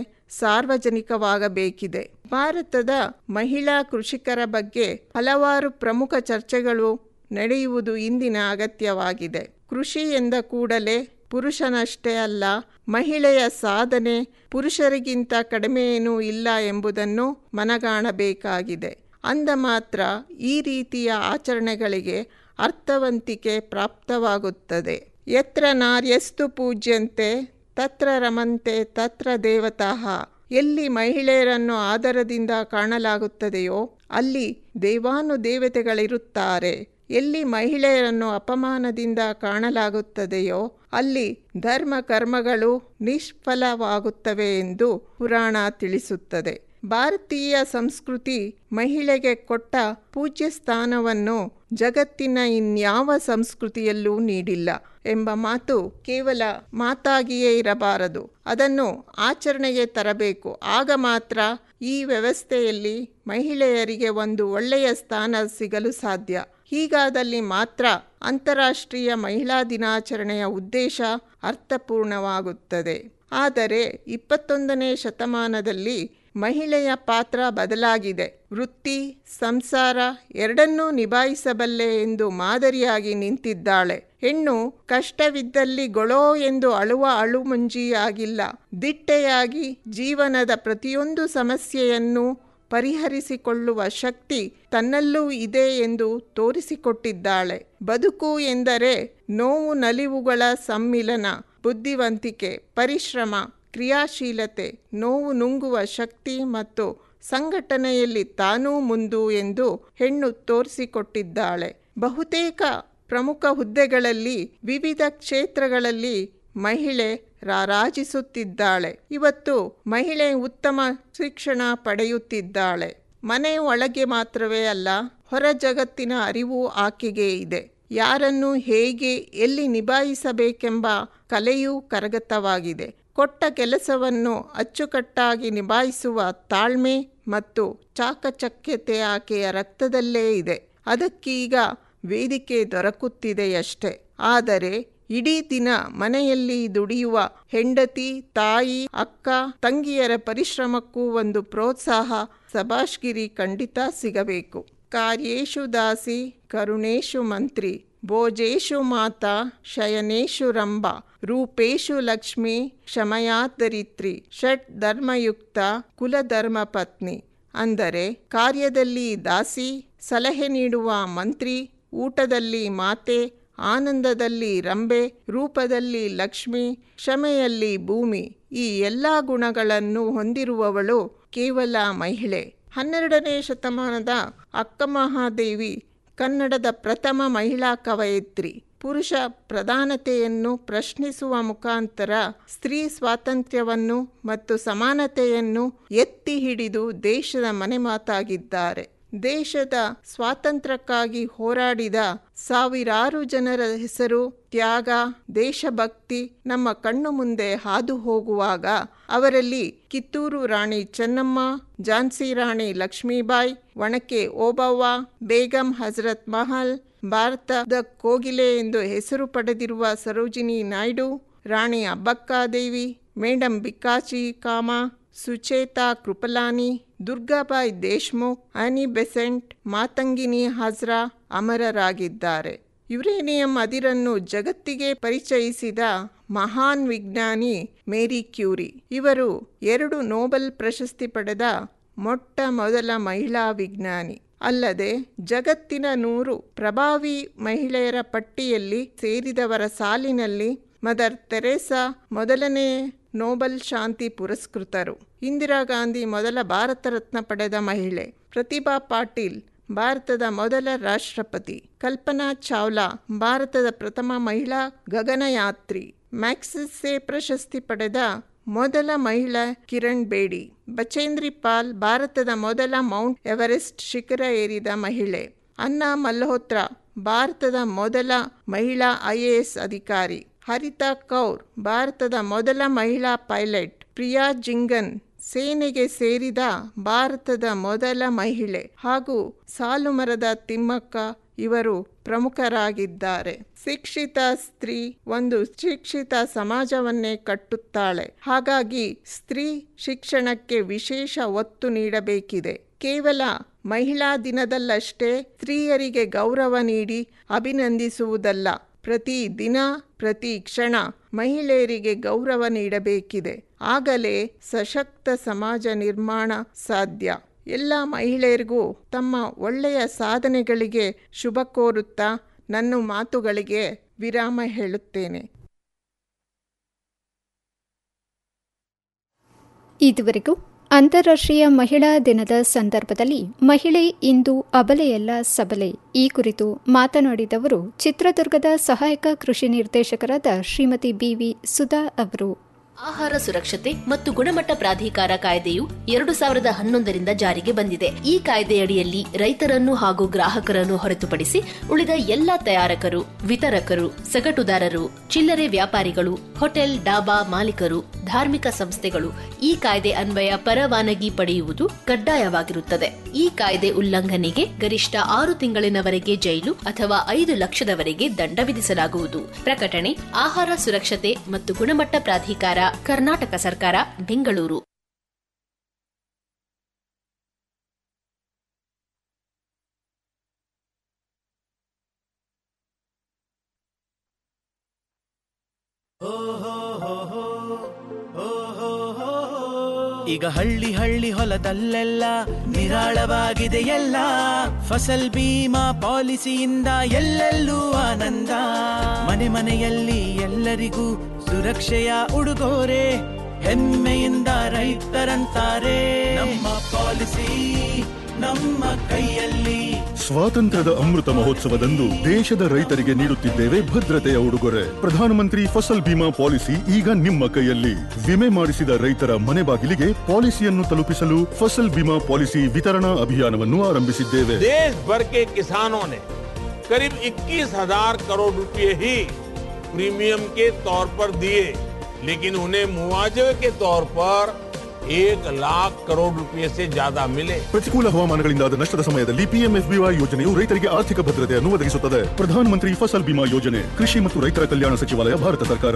ಸಾರ್ವಜನಿಕವಾಗಬೇಕಿದೆ ಭಾರತದ ಮಹಿಳಾ ಕೃಷಿಕರ ಬಗ್ಗೆ ಹಲವಾರು ಪ್ರಮುಖ ಚರ್ಚೆಗಳು ನಡೆಯುವುದು ಇಂದಿನ ಅಗತ್ಯವಾಗಿದೆ ಕೃಷಿ ಎಂದ ಕೂಡಲೇ ಪುರುಷನಷ್ಟೇ ಅಲ್ಲ ಮಹಿಳೆಯ ಸಾಧನೆ ಪುರುಷರಿಗಿಂತ ಕಡಿಮೆಯೇನೂ ಇಲ್ಲ ಎಂಬುದನ್ನು ಮನಗಾಣಬೇಕಾಗಿದೆ ಅಂದ ಮಾತ್ರ ಈ ರೀತಿಯ ಆಚರಣೆಗಳಿಗೆ ಅರ್ಥವಂತಿಕೆ ಪ್ರಾಪ್ತವಾಗುತ್ತದೆ ಯತ್ರ ನಾರ್ಯಸ್ತು ಪೂಜ್ಯಂತೆ ತತ್ರ ರಮಂತೆ ತತ್ರ ದೇವತಃ ಎಲ್ಲಿ ಮಹಿಳೆಯರನ್ನು ಆದರದಿಂದ ಕಾಣಲಾಗುತ್ತದೆಯೋ ಅಲ್ಲಿ ದೇವಾನುದೇವತೆಗಳಿರುತ್ತಾರೆ ಎಲ್ಲಿ ಮಹಿಳೆಯರನ್ನು ಅಪಮಾನದಿಂದ ಕಾಣಲಾಗುತ್ತದೆಯೋ ಅಲ್ಲಿ ಧರ್ಮ ಕರ್ಮಗಳು ನಿಷ್ಫಲವಾಗುತ್ತವೆ ಎಂದು ಪುರಾಣ ತಿಳಿಸುತ್ತದೆ ಭಾರತೀಯ ಸಂಸ್ಕೃತಿ ಮಹಿಳೆಗೆ ಕೊಟ್ಟ ಪೂಜ್ಯ ಸ್ಥಾನವನ್ನು ಜಗತ್ತಿನ ಇನ್ಯಾವ ಸಂಸ್ಕೃತಿಯಲ್ಲೂ ನೀಡಿಲ್ಲ ಎಂಬ ಮಾತು ಕೇವಲ ಮಾತಾಗಿಯೇ ಇರಬಾರದು ಅದನ್ನು ಆಚರಣೆಗೆ ತರಬೇಕು ಆಗ ಮಾತ್ರ ಈ ವ್ಯವಸ್ಥೆಯಲ್ಲಿ ಮಹಿಳೆಯರಿಗೆ ಒಂದು ಒಳ್ಳೆಯ ಸ್ಥಾನ ಸಿಗಲು ಸಾಧ್ಯ ಹೀಗಾದಲ್ಲಿ ಮಾತ್ರ ಅಂತಾರಾಷ್ಟ್ರೀಯ ಮಹಿಳಾ ದಿನಾಚರಣೆಯ ಉದ್ದೇಶ ಅರ್ಥಪೂರ್ಣವಾಗುತ್ತದೆ ಆದರೆ ಇಪ್ಪತ್ತೊಂದನೇ ಶತಮಾನದಲ್ಲಿ ಮಹಿಳೆಯ ಪಾತ್ರ ಬದಲಾಗಿದೆ ವೃತ್ತಿ ಸಂಸಾರ ಎರಡನ್ನೂ ನಿಭಾಯಿಸಬಲ್ಲೆ ಎಂದು ಮಾದರಿಯಾಗಿ ನಿಂತಿದ್ದಾಳೆ ಹೆಣ್ಣು ಕಷ್ಟವಿದ್ದಲ್ಲಿ ಗೊಳೋ ಎಂದು ಅಳುವ ಅಳುಮುಂಜಿಯಾಗಿಲ್ಲ ದಿಟ್ಟೆಯಾಗಿ ಜೀವನದ ಪ್ರತಿಯೊಂದು ಸಮಸ್ಯೆಯನ್ನು ಪರಿಹರಿಸಿಕೊಳ್ಳುವ ಶಕ್ತಿ ತನ್ನಲ್ಲೂ ಇದೆ ಎಂದು ತೋರಿಸಿಕೊಟ್ಟಿದ್ದಾಳೆ ಬದುಕು ಎಂದರೆ ನೋವು ನಲಿವುಗಳ ಸಮ್ಮಿಲನ ಬುದ್ಧಿವಂತಿಕೆ ಪರಿಶ್ರಮ ಕ್ರಿಯಾಶೀಲತೆ ನೋವು ನುಂಗುವ ಶಕ್ತಿ ಮತ್ತು ಸಂಘಟನೆಯಲ್ಲಿ ತಾನೂ ಮುಂದು ಎಂದು ಹೆಣ್ಣು ತೋರಿಸಿಕೊಟ್ಟಿದ್ದಾಳೆ ಬಹುತೇಕ ಪ್ರಮುಖ ಹುದ್ದೆಗಳಲ್ಲಿ ವಿವಿಧ ಕ್ಷೇತ್ರಗಳಲ್ಲಿ ಮಹಿಳೆ ರಾರಾಜಿಸುತ್ತಿದ್ದಾಳೆ ಇವತ್ತು ಮಹಿಳೆ ಉತ್ತಮ ಶಿಕ್ಷಣ ಪಡೆಯುತ್ತಿದ್ದಾಳೆ ಮನೆ ಒಳಗೆ ಮಾತ್ರವೇ ಅಲ್ಲ ಹೊರ ಜಗತ್ತಿನ ಅರಿವು ಆಕೆಗೆ ಇದೆ ಯಾರನ್ನು ಹೇಗೆ ಎಲ್ಲಿ ನಿಭಾಯಿಸಬೇಕೆಂಬ ಕಲೆಯೂ ಕರಗತವಾಗಿದೆ ಕೊಟ್ಟ ಕೆಲಸವನ್ನು ಅಚ್ಚುಕಟ್ಟಾಗಿ ನಿಭಾಯಿಸುವ ತಾಳ್ಮೆ ಮತ್ತು ಚಾಕಚಕ್ಯತೆ ಆಕೆಯ ರಕ್ತದಲ್ಲೇ ಇದೆ ಅದಕ್ಕೀಗ ವೇದಿಕೆ ದೊರಕುತ್ತಿದೆಯಷ್ಟೆ ಆದರೆ ಇಡೀ ದಿನ ಮನೆಯಲ್ಲಿ ದುಡಿಯುವ ಹೆಂಡತಿ ತಾಯಿ ಅಕ್ಕ ತಂಗಿಯರ ಪರಿಶ್ರಮಕ್ಕೂ ಒಂದು ಪ್ರೋತ್ಸಾಹ ಸಭಾಷ್ಗಿರಿ ಖಂಡಿತ ಸಿಗಬೇಕು ಕಾರ್ಯೇಶು ದಾಸಿ ಕರುಣೇಶು ಮಂತ್ರಿ ಭೋಜೇಶು ಮಾತಾ ಶಯನೇಶು ರಂಭ ರೂಪೇಶು ಲಕ್ಷ್ಮಿ ಕ್ಷಮಯಾದರಿತ್ರಿ ಷಟ್ ಧರ್ಮಯುಕ್ತ ಕುಲಧರ್ಮ ಪತ್ನಿ ಅಂದರೆ ಕಾರ್ಯದಲ್ಲಿ ದಾಸಿ ಸಲಹೆ ನೀಡುವ ಮಂತ್ರಿ ಊಟದಲ್ಲಿ ಮಾತೆ ಆನಂದದಲ್ಲಿ ರಂಬೆ ರೂಪದಲ್ಲಿ ಲಕ್ಷ್ಮಿ ಕ್ಷಮೆಯಲ್ಲಿ ಭೂಮಿ ಈ ಎಲ್ಲ ಗುಣಗಳನ್ನು ಹೊಂದಿರುವವಳು ಕೇವಲ ಮಹಿಳೆ ಹನ್ನೆರಡನೇ ಶತಮಾನದ ಅಕ್ಕಮಹಾದೇವಿ ಕನ್ನಡದ ಪ್ರಥಮ ಮಹಿಳಾ ಕವಯಿತ್ರಿ ಪುರುಷ ಪ್ರಧಾನತೆಯನ್ನು ಪ್ರಶ್ನಿಸುವ ಮುಖಾಂತರ ಸ್ತ್ರೀ ಸ್ವಾತಂತ್ರ್ಯವನ್ನು ಮತ್ತು ಸಮಾನತೆಯನ್ನು ಎತ್ತಿ ಹಿಡಿದು ದೇಶದ ಮನೆಮಾತಾಗಿದ್ದಾರೆ ದೇಶದ ಸ್ವಾತಂತ್ರ್ಯಕ್ಕಾಗಿ ಹೋರಾಡಿದ ಸಾವಿರಾರು ಜನರ ಹೆಸರು ತ್ಯಾಗ ದೇಶಭಕ್ತಿ ನಮ್ಮ ಕಣ್ಣು ಮುಂದೆ ಹಾದು ಹೋಗುವಾಗ ಅವರಲ್ಲಿ ಕಿತ್ತೂರು ರಾಣಿ ಚೆನ್ನಮ್ಮ ಝಾನ್ಸಿ ರಾಣಿ ಲಕ್ಷ್ಮೀಬಾಯಿ ಒಣಕೆ ಓಬವ್ವ ಬೇಗಂ ಹಜರತ್ ಮಹಲ್ ಭಾರತದ ಕೋಗಿಲೆ ಎಂದು ಹೆಸರು ಪಡೆದಿರುವ ಸರೋಜಿನಿ ನಾಯ್ಡು ರಾಣಿ ಅಬ್ಬಕ್ಕಾದೇವಿ ಮೇಡಂ ಬಿಕಾಚಿ ಕಾಮ ಸುಚೇತಾ ಕೃಪಲಾನಿ ದುರ್ಗಾಬಾಯಿ ದೇಶ್ಮುಖ್ ಆನಿ ಬೆಸೆಂಟ್ ಮಾತಂಗಿನಿ ಹಾಜ್ರಾ ಅಮರರಾಗಿದ್ದಾರೆ ಯುರೇನಿಯಂ ಅದಿರನ್ನು ಜಗತ್ತಿಗೆ ಪರಿಚಯಿಸಿದ ಮಹಾನ್ ವಿಜ್ಞಾನಿ ಮೇರಿ ಕ್ಯೂರಿ ಇವರು ಎರಡು ನೋಬೆಲ್ ಪ್ರಶಸ್ತಿ ಪಡೆದ ಮೊಟ್ಟ ಮೊದಲ ಮಹಿಳಾ ವಿಜ್ಞಾನಿ ಅಲ್ಲದೆ ಜಗತ್ತಿನ ನೂರು ಪ್ರಭಾವಿ ಮಹಿಳೆಯರ ಪಟ್ಟಿಯಲ್ಲಿ ಸೇರಿದವರ ಸಾಲಿನಲ್ಲಿ ಮದರ್ ತೆರೇಸಾ ಮೊದಲನೇ ನೋಬೆಲ್ ಶಾಂತಿ ಪುರಸ್ಕೃತರು ಇಂದಿರಾ ಗಾಂಧಿ ಮೊದಲ ಭಾರತ ರತ್ನ ಪಡೆದ ಮಹಿಳೆ ಪ್ರತಿಭಾ ಪಾಟೀಲ್ ಭಾರತದ ಮೊದಲ ರಾಷ್ಟ್ರಪತಿ ಕಲ್ಪನಾ ಚಾವ್ಲಾ ಭಾರತದ ಪ್ರಥಮ ಮಹಿಳಾ ಗಗನಯಾತ್ರಿ ಮ್ಯಾಕ್ಸಿಸೆ ಪ್ರಶಸ್ತಿ ಪಡೆದ ಮೊದಲ ಮಹಿಳಾ ಕಿರಣ್ ಬೇಡಿ ಬಚೇಂದ್ರಿ ಪಾಲ್ ಭಾರತದ ಮೊದಲ ಮೌಂಟ್ ಎವರೆಸ್ಟ್ ಶಿಖರ ಏರಿದ ಮಹಿಳೆ ಅನ್ನಾ ಮಲ್ಹೋತ್ರಾ ಭಾರತದ ಮೊದಲ ಮಹಿಳಾ ಐಎಎಸ್ ಅಧಿಕಾರಿ ಹರಿತಾ ಕೌರ್ ಭಾರತದ ಮೊದಲ ಮಹಿಳಾ ಪೈಲಟ್ ಪ್ರಿಯಾ ಜಿಂಗನ್ ಸೇನೆಗೆ ಸೇರಿದ ಭಾರತದ ಮೊದಲ ಮಹಿಳೆ ಹಾಗೂ ಸಾಲುಮರದ ತಿಮ್ಮಕ್ಕ ಇವರು ಪ್ರಮುಖರಾಗಿದ್ದಾರೆ ಶಿಕ್ಷಿತ ಸ್ತ್ರೀ ಒಂದು ಶಿಕ್ಷಿತ ಸಮಾಜವನ್ನೇ ಕಟ್ಟುತ್ತಾಳೆ ಹಾಗಾಗಿ ಸ್ತ್ರೀ ಶಿಕ್ಷಣಕ್ಕೆ ವಿಶೇಷ ಒತ್ತು ನೀಡಬೇಕಿದೆ ಕೇವಲ ಮಹಿಳಾ ದಿನದಲ್ಲಷ್ಟೇ ಸ್ತ್ರೀಯರಿಗೆ ಗೌರವ ನೀಡಿ ಅಭಿನಂದಿಸುವುದಲ್ಲ ಪ್ರತಿ ದಿನ ಪ್ರತಿ ಕ್ಷಣ ಮಹಿಳೆಯರಿಗೆ ಗೌರವ ನೀಡಬೇಕಿದೆ ಆಗಲೇ ಸಶಕ್ತ ಸಮಾಜ ನಿರ್ಮಾಣ ಸಾಧ್ಯ ಎಲ್ಲ ಮಹಿಳೆಯರಿಗೂ ತಮ್ಮ ಒಳ್ಳೆಯ ಸಾಧನೆಗಳಿಗೆ ಶುಭ ಕೋರುತ್ತಾ ನನ್ನ ಮಾತುಗಳಿಗೆ ವಿರಾಮ ಹೇಳುತ್ತೇನೆ ಇದುವರೆಗೂ ಅಂತಾರಾಷ್ಟ್ರೀಯ ಮಹಿಳಾ ದಿನದ ಸಂದರ್ಭದಲ್ಲಿ ಮಹಿಳೆ ಇಂದು ಅಬಲೆಯಲ್ಲ ಸಬಲೆ ಈ ಕುರಿತು ಮಾತನಾಡಿದವರು ಚಿತ್ರದುರ್ಗದ ಸಹಾಯಕ ಕೃಷಿ ನಿರ್ದೇಶಕರಾದ ಶ್ರೀಮತಿ ಬಿವಿ ಸುಧಾ ಅವರು ಆಹಾರ ಸುರಕ್ಷತೆ ಮತ್ತು ಗುಣಮಟ್ಟ ಪ್ರಾಧಿಕಾರ ಕಾಯ್ದೆಯು ಎರಡು ಸಾವಿರದ ಹನ್ನೊಂದರಿಂದ ಜಾರಿಗೆ ಬಂದಿದೆ ಈ ಕಾಯ್ದೆಯಡಿಯಲ್ಲಿ ರೈತರನ್ನು ಹಾಗೂ ಗ್ರಾಹಕರನ್ನು ಹೊರತುಪಡಿಸಿ ಉಳಿದ ಎಲ್ಲ ತಯಾರಕರು ವಿತರಕರು ಸಗಟುದಾರರು ಚಿಲ್ಲರೆ ವ್ಯಾಪಾರಿಗಳು ಹೋಟೆಲ್ ಡಾಬಾ ಮಾಲೀಕರು ಧಾರ್ಮಿಕ ಸಂಸ್ಥೆಗಳು ಈ ಕಾಯ್ದೆ ಅನ್ವಯ ಪರವಾನಗಿ ಪಡೆಯುವುದು ಕಡ್ಡಾಯವಾಗಿರುತ್ತದೆ ಈ ಕಾಯ್ದೆ ಉಲ್ಲಂಘನೆಗೆ ಗರಿಷ್ಠ ಆರು ತಿಂಗಳಿನವರೆಗೆ ಜೈಲು ಅಥವಾ ಐದು ಲಕ್ಷದವರೆಗೆ ದಂಡ ವಿಧಿಸಲಾಗುವುದು ಪ್ರಕಟಣೆ ಆಹಾರ ಸುರಕ್ಷತೆ ಮತ್ತು ಗುಣಮಟ್ಟ ಪ್ರಾಧಿಕಾರ ಕರ್ನಾಟಕ ಸರ್ಕಾರ ಬೆಂಗಳೂರು ಈಗ ಹಳ್ಳಿ ಹಳ್ಳಿ ಹೊಲದಲ್ಲೆಲ್ಲ ನಿರಾಳವಾಗಿದೆ ಎಲ್ಲ ಫಸಲ್ ಬೀಮಾ ಪಾಲಿಸಿಯಿಂದ ಎಲ್ಲೆಲ್ಲೂ ಆನಂದ ಮನೆ ಮನೆಯಲ್ಲಿ ಎಲ್ಲರಿಗೂ ಸುರಕ್ಷೆಯ ಉಡುಗೊರೆ ಹೆಮ್ಮೆಯಿಂದ ರೈತರಂತಾರೆ ನಮ್ಮ ಪಾಲಿಸಿ ನಮ್ಮ ಕೈಯಲ್ಲಿ ಸ್ವಾತಂತ್ರ್ಯದ ಅಮೃತ ಮಹೋತ್ಸವದಂದು ದೇಶದ ರೈತರಿಗೆ ನೀಡುತ್ತಿದ್ದೇವೆ ಭದ್ರತೆಯ ಉಡುಗೊರೆ ಪ್ರಧಾನಮಂತ್ರಿ ಫಸಲ್ ಬಿಮಾ ಪಾಲಿಸಿ ಈಗ ನಿಮ್ಮ ಕೈಯಲ್ಲಿ ವಿಮೆ ಮಾಡಿಸಿದ ರೈತರ ಮನೆ ಬಾಗಿಲಿಗೆ ಪಾಲಿಸಿಯನ್ನು ತಲುಪಿಸಲು ಫಸಲ್ ಬಿಮಾ ಪಾಲಿಸಿ ವಿತರಣಾ ಅಭಿಯಾನವನ್ನು ಆರಂಭಿಸಿದ್ದೇವೆ देश भर के किसानों ने करीब 21,000 करोड़ रुपए ही प्रीमियम के तौर पर दिए लेकिन उन्हें मुआवजे के तौर पर एक लाख करोड़ रुपए से ज्यादा मिले ಪ್ರತಿಕೂಲ ಹವಾಮಾನಗಳಿಂದಾದ ನಷ್ಟದ ಸಮಯದಲ್ಲಿ ಪಿಎಂಎಫ್ಬಿವೈ ಯೋಜನೆಯು ರೈತರಿಗೆ ಆರ್ಥಿಕ ಭದ್ರತೆಯನ್ನು ಒದಗಿಸುತ್ತದೆ ಪ್ರಧಾನಮಂತ್ರಿ ಫಸಲ್ ಬಿಮಾ ಯೋಜನೆ ಕೃಷಿ ಮತ್ತು ರೈತರ ಕಲ್ಯಾಣ ಸಚಿವಾಲಯ ಭಾರತ ಸರ್ಕಾರ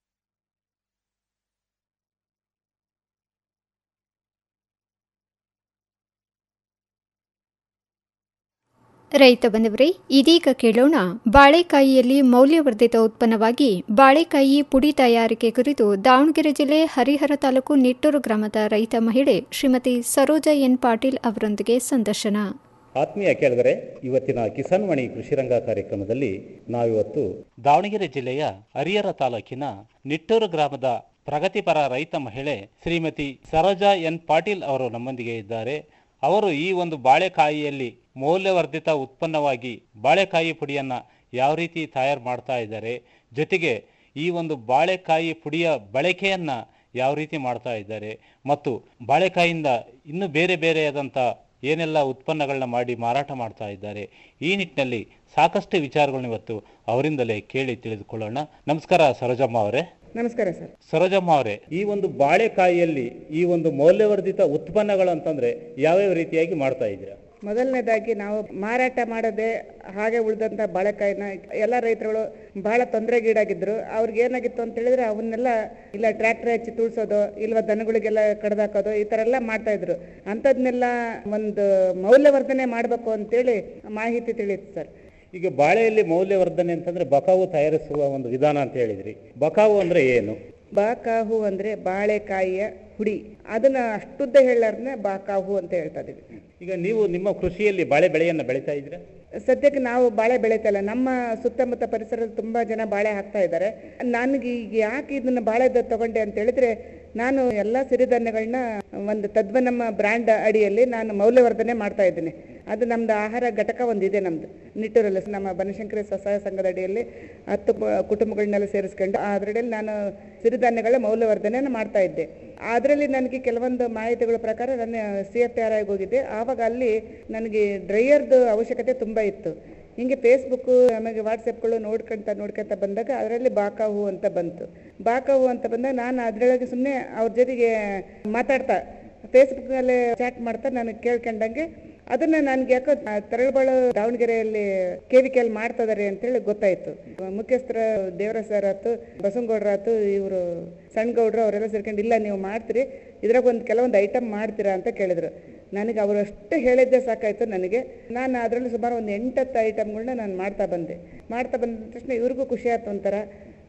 ರೈತ ಬಂದವರೇ ಇದೀಗ ಕೇಳೋಣ ಬಾಳೆಕಾಯಿಯಲ್ಲಿ ಮೌಲ್ಯವರ್ಧಿತ ಉತ್ಪನ್ನವಾಗಿ ಬಾಳೆಕಾಯಿ ಪುಡಿ ತಯಾರಿಕೆ ಕುರಿತು ದಾವಣಗೆರೆ ಜಿಲ್ಲೆ ಹರಿಹರ ತಾಲೂಕು ನಿಟ್ಟೂರು ಗ್ರಾಮದ ರೈತ ಮಹಿಳೆ ಶ್ರೀಮತಿ ಸರೋಜಾ ಎನ್ ಪಾಟೀಲ್ ಅವರೊಂದಿಗೆ ಸಂದರ್ಶನ ಆತ್ಮೀಯ ಕೇಳಿದರೆ ಇವತ್ತಿನ ಕಿಸಾನ್ ವಾಣಿ ಕೃಷಿರಂಗ ಕಾರ್ಯಕ್ರಮದಲ್ಲಿ ನಾವಿವತ್ತು ದಾವಣಗೆರೆ ಜಿಲ್ಲೆಯ ಹರಿಹರ ತಾಲೂಕಿನ ನಿಟ್ಟೂರು ಗ್ರಾಮದ ಪ್ರಗತಿಪರ ರೈತ ಮಹಿಳೆ ಶ್ರೀಮತಿ ಸರೋಜಾ ಎನ್ ಪಾಟೀಲ್ ಅವರು ನಮ್ಮೊಂದಿಗೆ ಇದ್ದಾರೆ ಅವರು ಈ ಒಂದು ಬಾಳೆಕಾಯಿಯಲ್ಲಿ ಮೌಲ್ಯವರ್ಧಿತ ಉತ್ಪನ್ನವಾಗಿ ಬಾಳೆಕಾಯಿ ಪುಡಿಯನ್ನ ಯಾವ ರೀತಿ ತಯಾರು ಮಾಡ್ತಾ ಇದ್ದಾರೆ ಜೊತೆಗೆ ಈ ಒಂದು ಬಾಳೆಕಾಯಿ ಪುಡಿಯ ಬಳಕೆಯನ್ನ ಯಾವ ರೀತಿ ಮಾಡ್ತಾ ಇದ್ದಾರೆ ಮತ್ತು ಬಾಳೆಕಾಯಿಂದ ಇನ್ನೂ ಬೇರೆ ಬೇರೆಯಾದಂಥ ಏನೆಲ್ಲ ಉತ್ಪನ್ನಗಳನ್ನ ಮಾಡಿ ಮಾರಾಟ ಮಾಡ್ತಾ ಇದ್ದಾರೆ ಈ ನಿಟ್ಟಿನಲ್ಲಿ ಸಾಕಷ್ಟು ವಿಚಾರಗಳನ್ನ ಇವತ್ತು ಅವರಿಂದಲೇ ಕೇಳಿ ತಿಳಿದುಕೊಳ್ಳೋಣ ನಮಸ್ಕಾರ ಸರೋಜಮ್ಮ ಅವರೇ ನಮಸ್ಕಾರ ಸರ್ ಸರೋಜಮ್ಮ ಅವರೇ ಈ ಒಂದು ಬಾಳೆಕಾಯಿಯಲ್ಲಿ ಈ ಒಂದು ಮೌಲ್ಯವರ್ಧಿತ ಉತ್ಪನ್ನಗಳು ಅಂತಂದ್ರೆ ಯಾವ್ಯಾವ ರೀತಿಯಾಗಿ ಮಾಡ್ತಾ ಇದ್ದೀರಾ ಮೊದಲನೇದಾಗಿ ನಾವು ಮಾರಾಟ ಮಾಡದೆ ಹಾಗೆ ಉಳಿದಂಥ ಬಾಳೆಕಾಯಿನ ಎಲ್ಲ ರೈತರುಗಳು ಬಹಳ ತೊಂದರೆಗೀಡಾಗಿದ್ರು ಅವ್ರಿಗೆ ಏನಾಗಿತ್ತು ಅಂತ ಹೇಳಿದ್ರೆ ಅವನ್ನೆಲ್ಲ ಇಲ್ಲ ಟ್ರ್ಯಾಕ್ಟರ್ ಹಚ್ಚಿ ತುಳ್ಸೋದು ಇಲ್ವಾ ದನಗಳಿಗೆಲ್ಲ ಕಡ್ದಾಕೋದು ಈ ಥರ ಎಲ್ಲ ಮಾಡ್ತಾ ಇದ್ರು ಅಂಥದ್ನೆಲ್ಲ ಒಂದು ಮೌಲ್ಯವರ್ಧನೆ ಮಾಡಬೇಕು ಅಂತೇಳಿ ಮಾಹಿತಿ ತಿಳಿಯಿತು ಸರ್ ಈಗ ಬಾಳೆಯಲ್ಲಿ ಮೌಲ್ಯವರ್ಧನೆ ಅಂತಂದ್ರೆ ಬಕಾವು ತಯಾರಿಸುವ ಒಂದು ವಿಧಾನ ಅಂತ ಹೇಳಿದ್ರಿ ಬಕಾವು ಅಂದ್ರೆ ಏನು ಬಾಕಾಹು ಅಂದ್ರೆ ಬಾಳೆಕಾಯಿಯ ಹುಡಿ ಅದನ್ನ ಅಷ್ಟುದ್ದ ಹೇಳಾರ್ನೆ ಬಾಕಾಹು ಅಂತ ಹೇಳ್ತಾ ಇದೀವಿ ಈಗ ನೀವು ನಿಮ್ಮ ಕೃಷಿಯಲ್ಲಿ ಬಾಳೆ ಬೆಳೆಯನ್ನ ಬೆಳೀತಾ ಇದ್ದೀರಾ ಸದ್ಯಕ್ಕೆ ನಾವು ಬಾಳೆ ಬೆಳೀತಾ ಇಲ್ಲ ನಮ್ಮ ಸುತ್ತಮುತ್ತ ಪರಿಸರದಲ್ಲಿ ತುಂಬಾ ಜನ ಬಾಳೆ ಹಾಕ್ತಾ ಇದ್ದಾರೆ ನನಗೆ ಈಗ ಯಾಕೆ ಇದನ್ನ ಬಾಳೆ ತಗೊಂಡೆ ಅಂತ ಹೇಳಿದ್ರೆ ನಾನು ಎಲ್ಲ ಸಿರಿಧಾನ್ಯಗಳನ್ನ ಒಂದು ತದ್ವ ನಮ್ಮ ಬ್ರ್ಯಾಂಡ್ ಅಡಿಯಲ್ಲಿ ನಾನು ಮೌಲ್ಯವರ್ಧನೆ ಮಾಡ್ತಾ ಇದ್ದೀನಿ ಅದು ನಮ್ದು ಆಹಾರ ಘಟಕ ಒಂದಿದೆ ನಮ್ದು ನಿಟ್ಟೂರಲ್ಲಿ ನಮ್ಮ ಬನಶಂಕರಿ ಸ್ವಸಹಾಯ ಸಂಘದ ಅಡಿಯಲ್ಲಿ ಹತ್ತು ಪ- ಕುಟುಂಬಗಳನ್ನೆಲ್ಲ ಸೇರಿಸ್ಕೊಂಡು ಅದರಡಿಯಲ್ಲಿ ನಾನು ಸಿರಿಧಾನ್ಯಗಳ ಮೌಲ್ಯವರ್ಧನೆಯನ್ನು ಮಾಡ್ತಾ ಇದ್ದೆ ಅದರಲ್ಲಿ ನನಗೆ ಕೆಲವೊಂದು ಮಾಹಿತಿಗಳ ಪ್ರಕಾರ ನಾನು ಸಿ ಎಫ್ ಆರ್ ಐಗೆ ಹೋಗಿದ್ದೆ ಆವಾಗ ಅಲ್ಲಿ ನನಗೆ ಡ್ರೈಯರ್ದು ಅವಶ್ಯಕತೆ ತುಂಬ ಇತ್ತು ಹಿಂಗೆ ಫೇಸ್ಬುಕ್ಕು ಆಮೇಲೆ ವಾಟ್ಸಪ್ಗಳು ನೋಡ್ಕೊಂತ ನೋಡ್ಕೊಂತ ಬಂದಾಗ ಅದರಲ್ಲಿ ಬಾಕಾವು ಅಂತ ಬಂತು ಬಾಕಾವು ಅಂತ ಬಂದಾಗ ನಾನು ಅದರೊಳಗೆ ಸುಮ್ಮನೆ ಅವ್ರ ಜೊತೆಗೆ ಮಾತಾಡ್ತಾ ಫೇಸ್ಬುಕ್ನಲ್ಲಿ ಚಾಟ್ ಮಾಡ್ತಾ ನಾನು ಕೇಳ್ಕೊಂಡಂಗೆ ಅದನ್ನ ನನ್ಗೆ ಯಾಕೋ ತರಳಬಾಳು ದಾವಣಗೆರೆಯಲ್ಲಿ ಕೆವಿಕೆಯಲ್ಲಿ ಮಾಡ್ತಾ ಇದಾರೆ ಅಂತೇಳಿ ಗೊತ್ತಾಯ್ತು ಮುಖ್ಯಸ್ಥರ ದೇವರ ಸರ್ ಆತು ಬಸವನಗೌಡ್ರ ಆತು ಇವರು ಸಣ್ಣಗೌಡ್ರು ಅವರೆಲ್ಲ ಸೇರ್ಕೊಂಡು ಇಲ್ಲ ನೀವು ಮಾಡ್ತೀರಿ ಇದ್ರಾಗ ಒಂದು ಕೆಲವೊಂದು ಐಟಮ್ ಮಾಡ್ತೀರಾ ಅಂತ ಕೇಳಿದ್ರು ನನಗೆ ಅವರು ಅಷ್ಟು ಹೇಳಿದ್ದೆ ಸಾಕಾಯ್ತು ನನಗೆ ನಾನು ಅದರಲ್ಲಿ ಸುಮಾರು ಒಂದು ಎಂಟತ್ತು ಐಟಮ್ಗಳನ್ನ ನಾನು ಮಾಡ್ತಾ ಬಂದೆ ಮಾಡ್ತಾ ಬಂದ ತಕ್ಷಣ ಇವ್ರಿಗೂ ಖುಷಿ ಆಯ್ತು ಒಂಥರ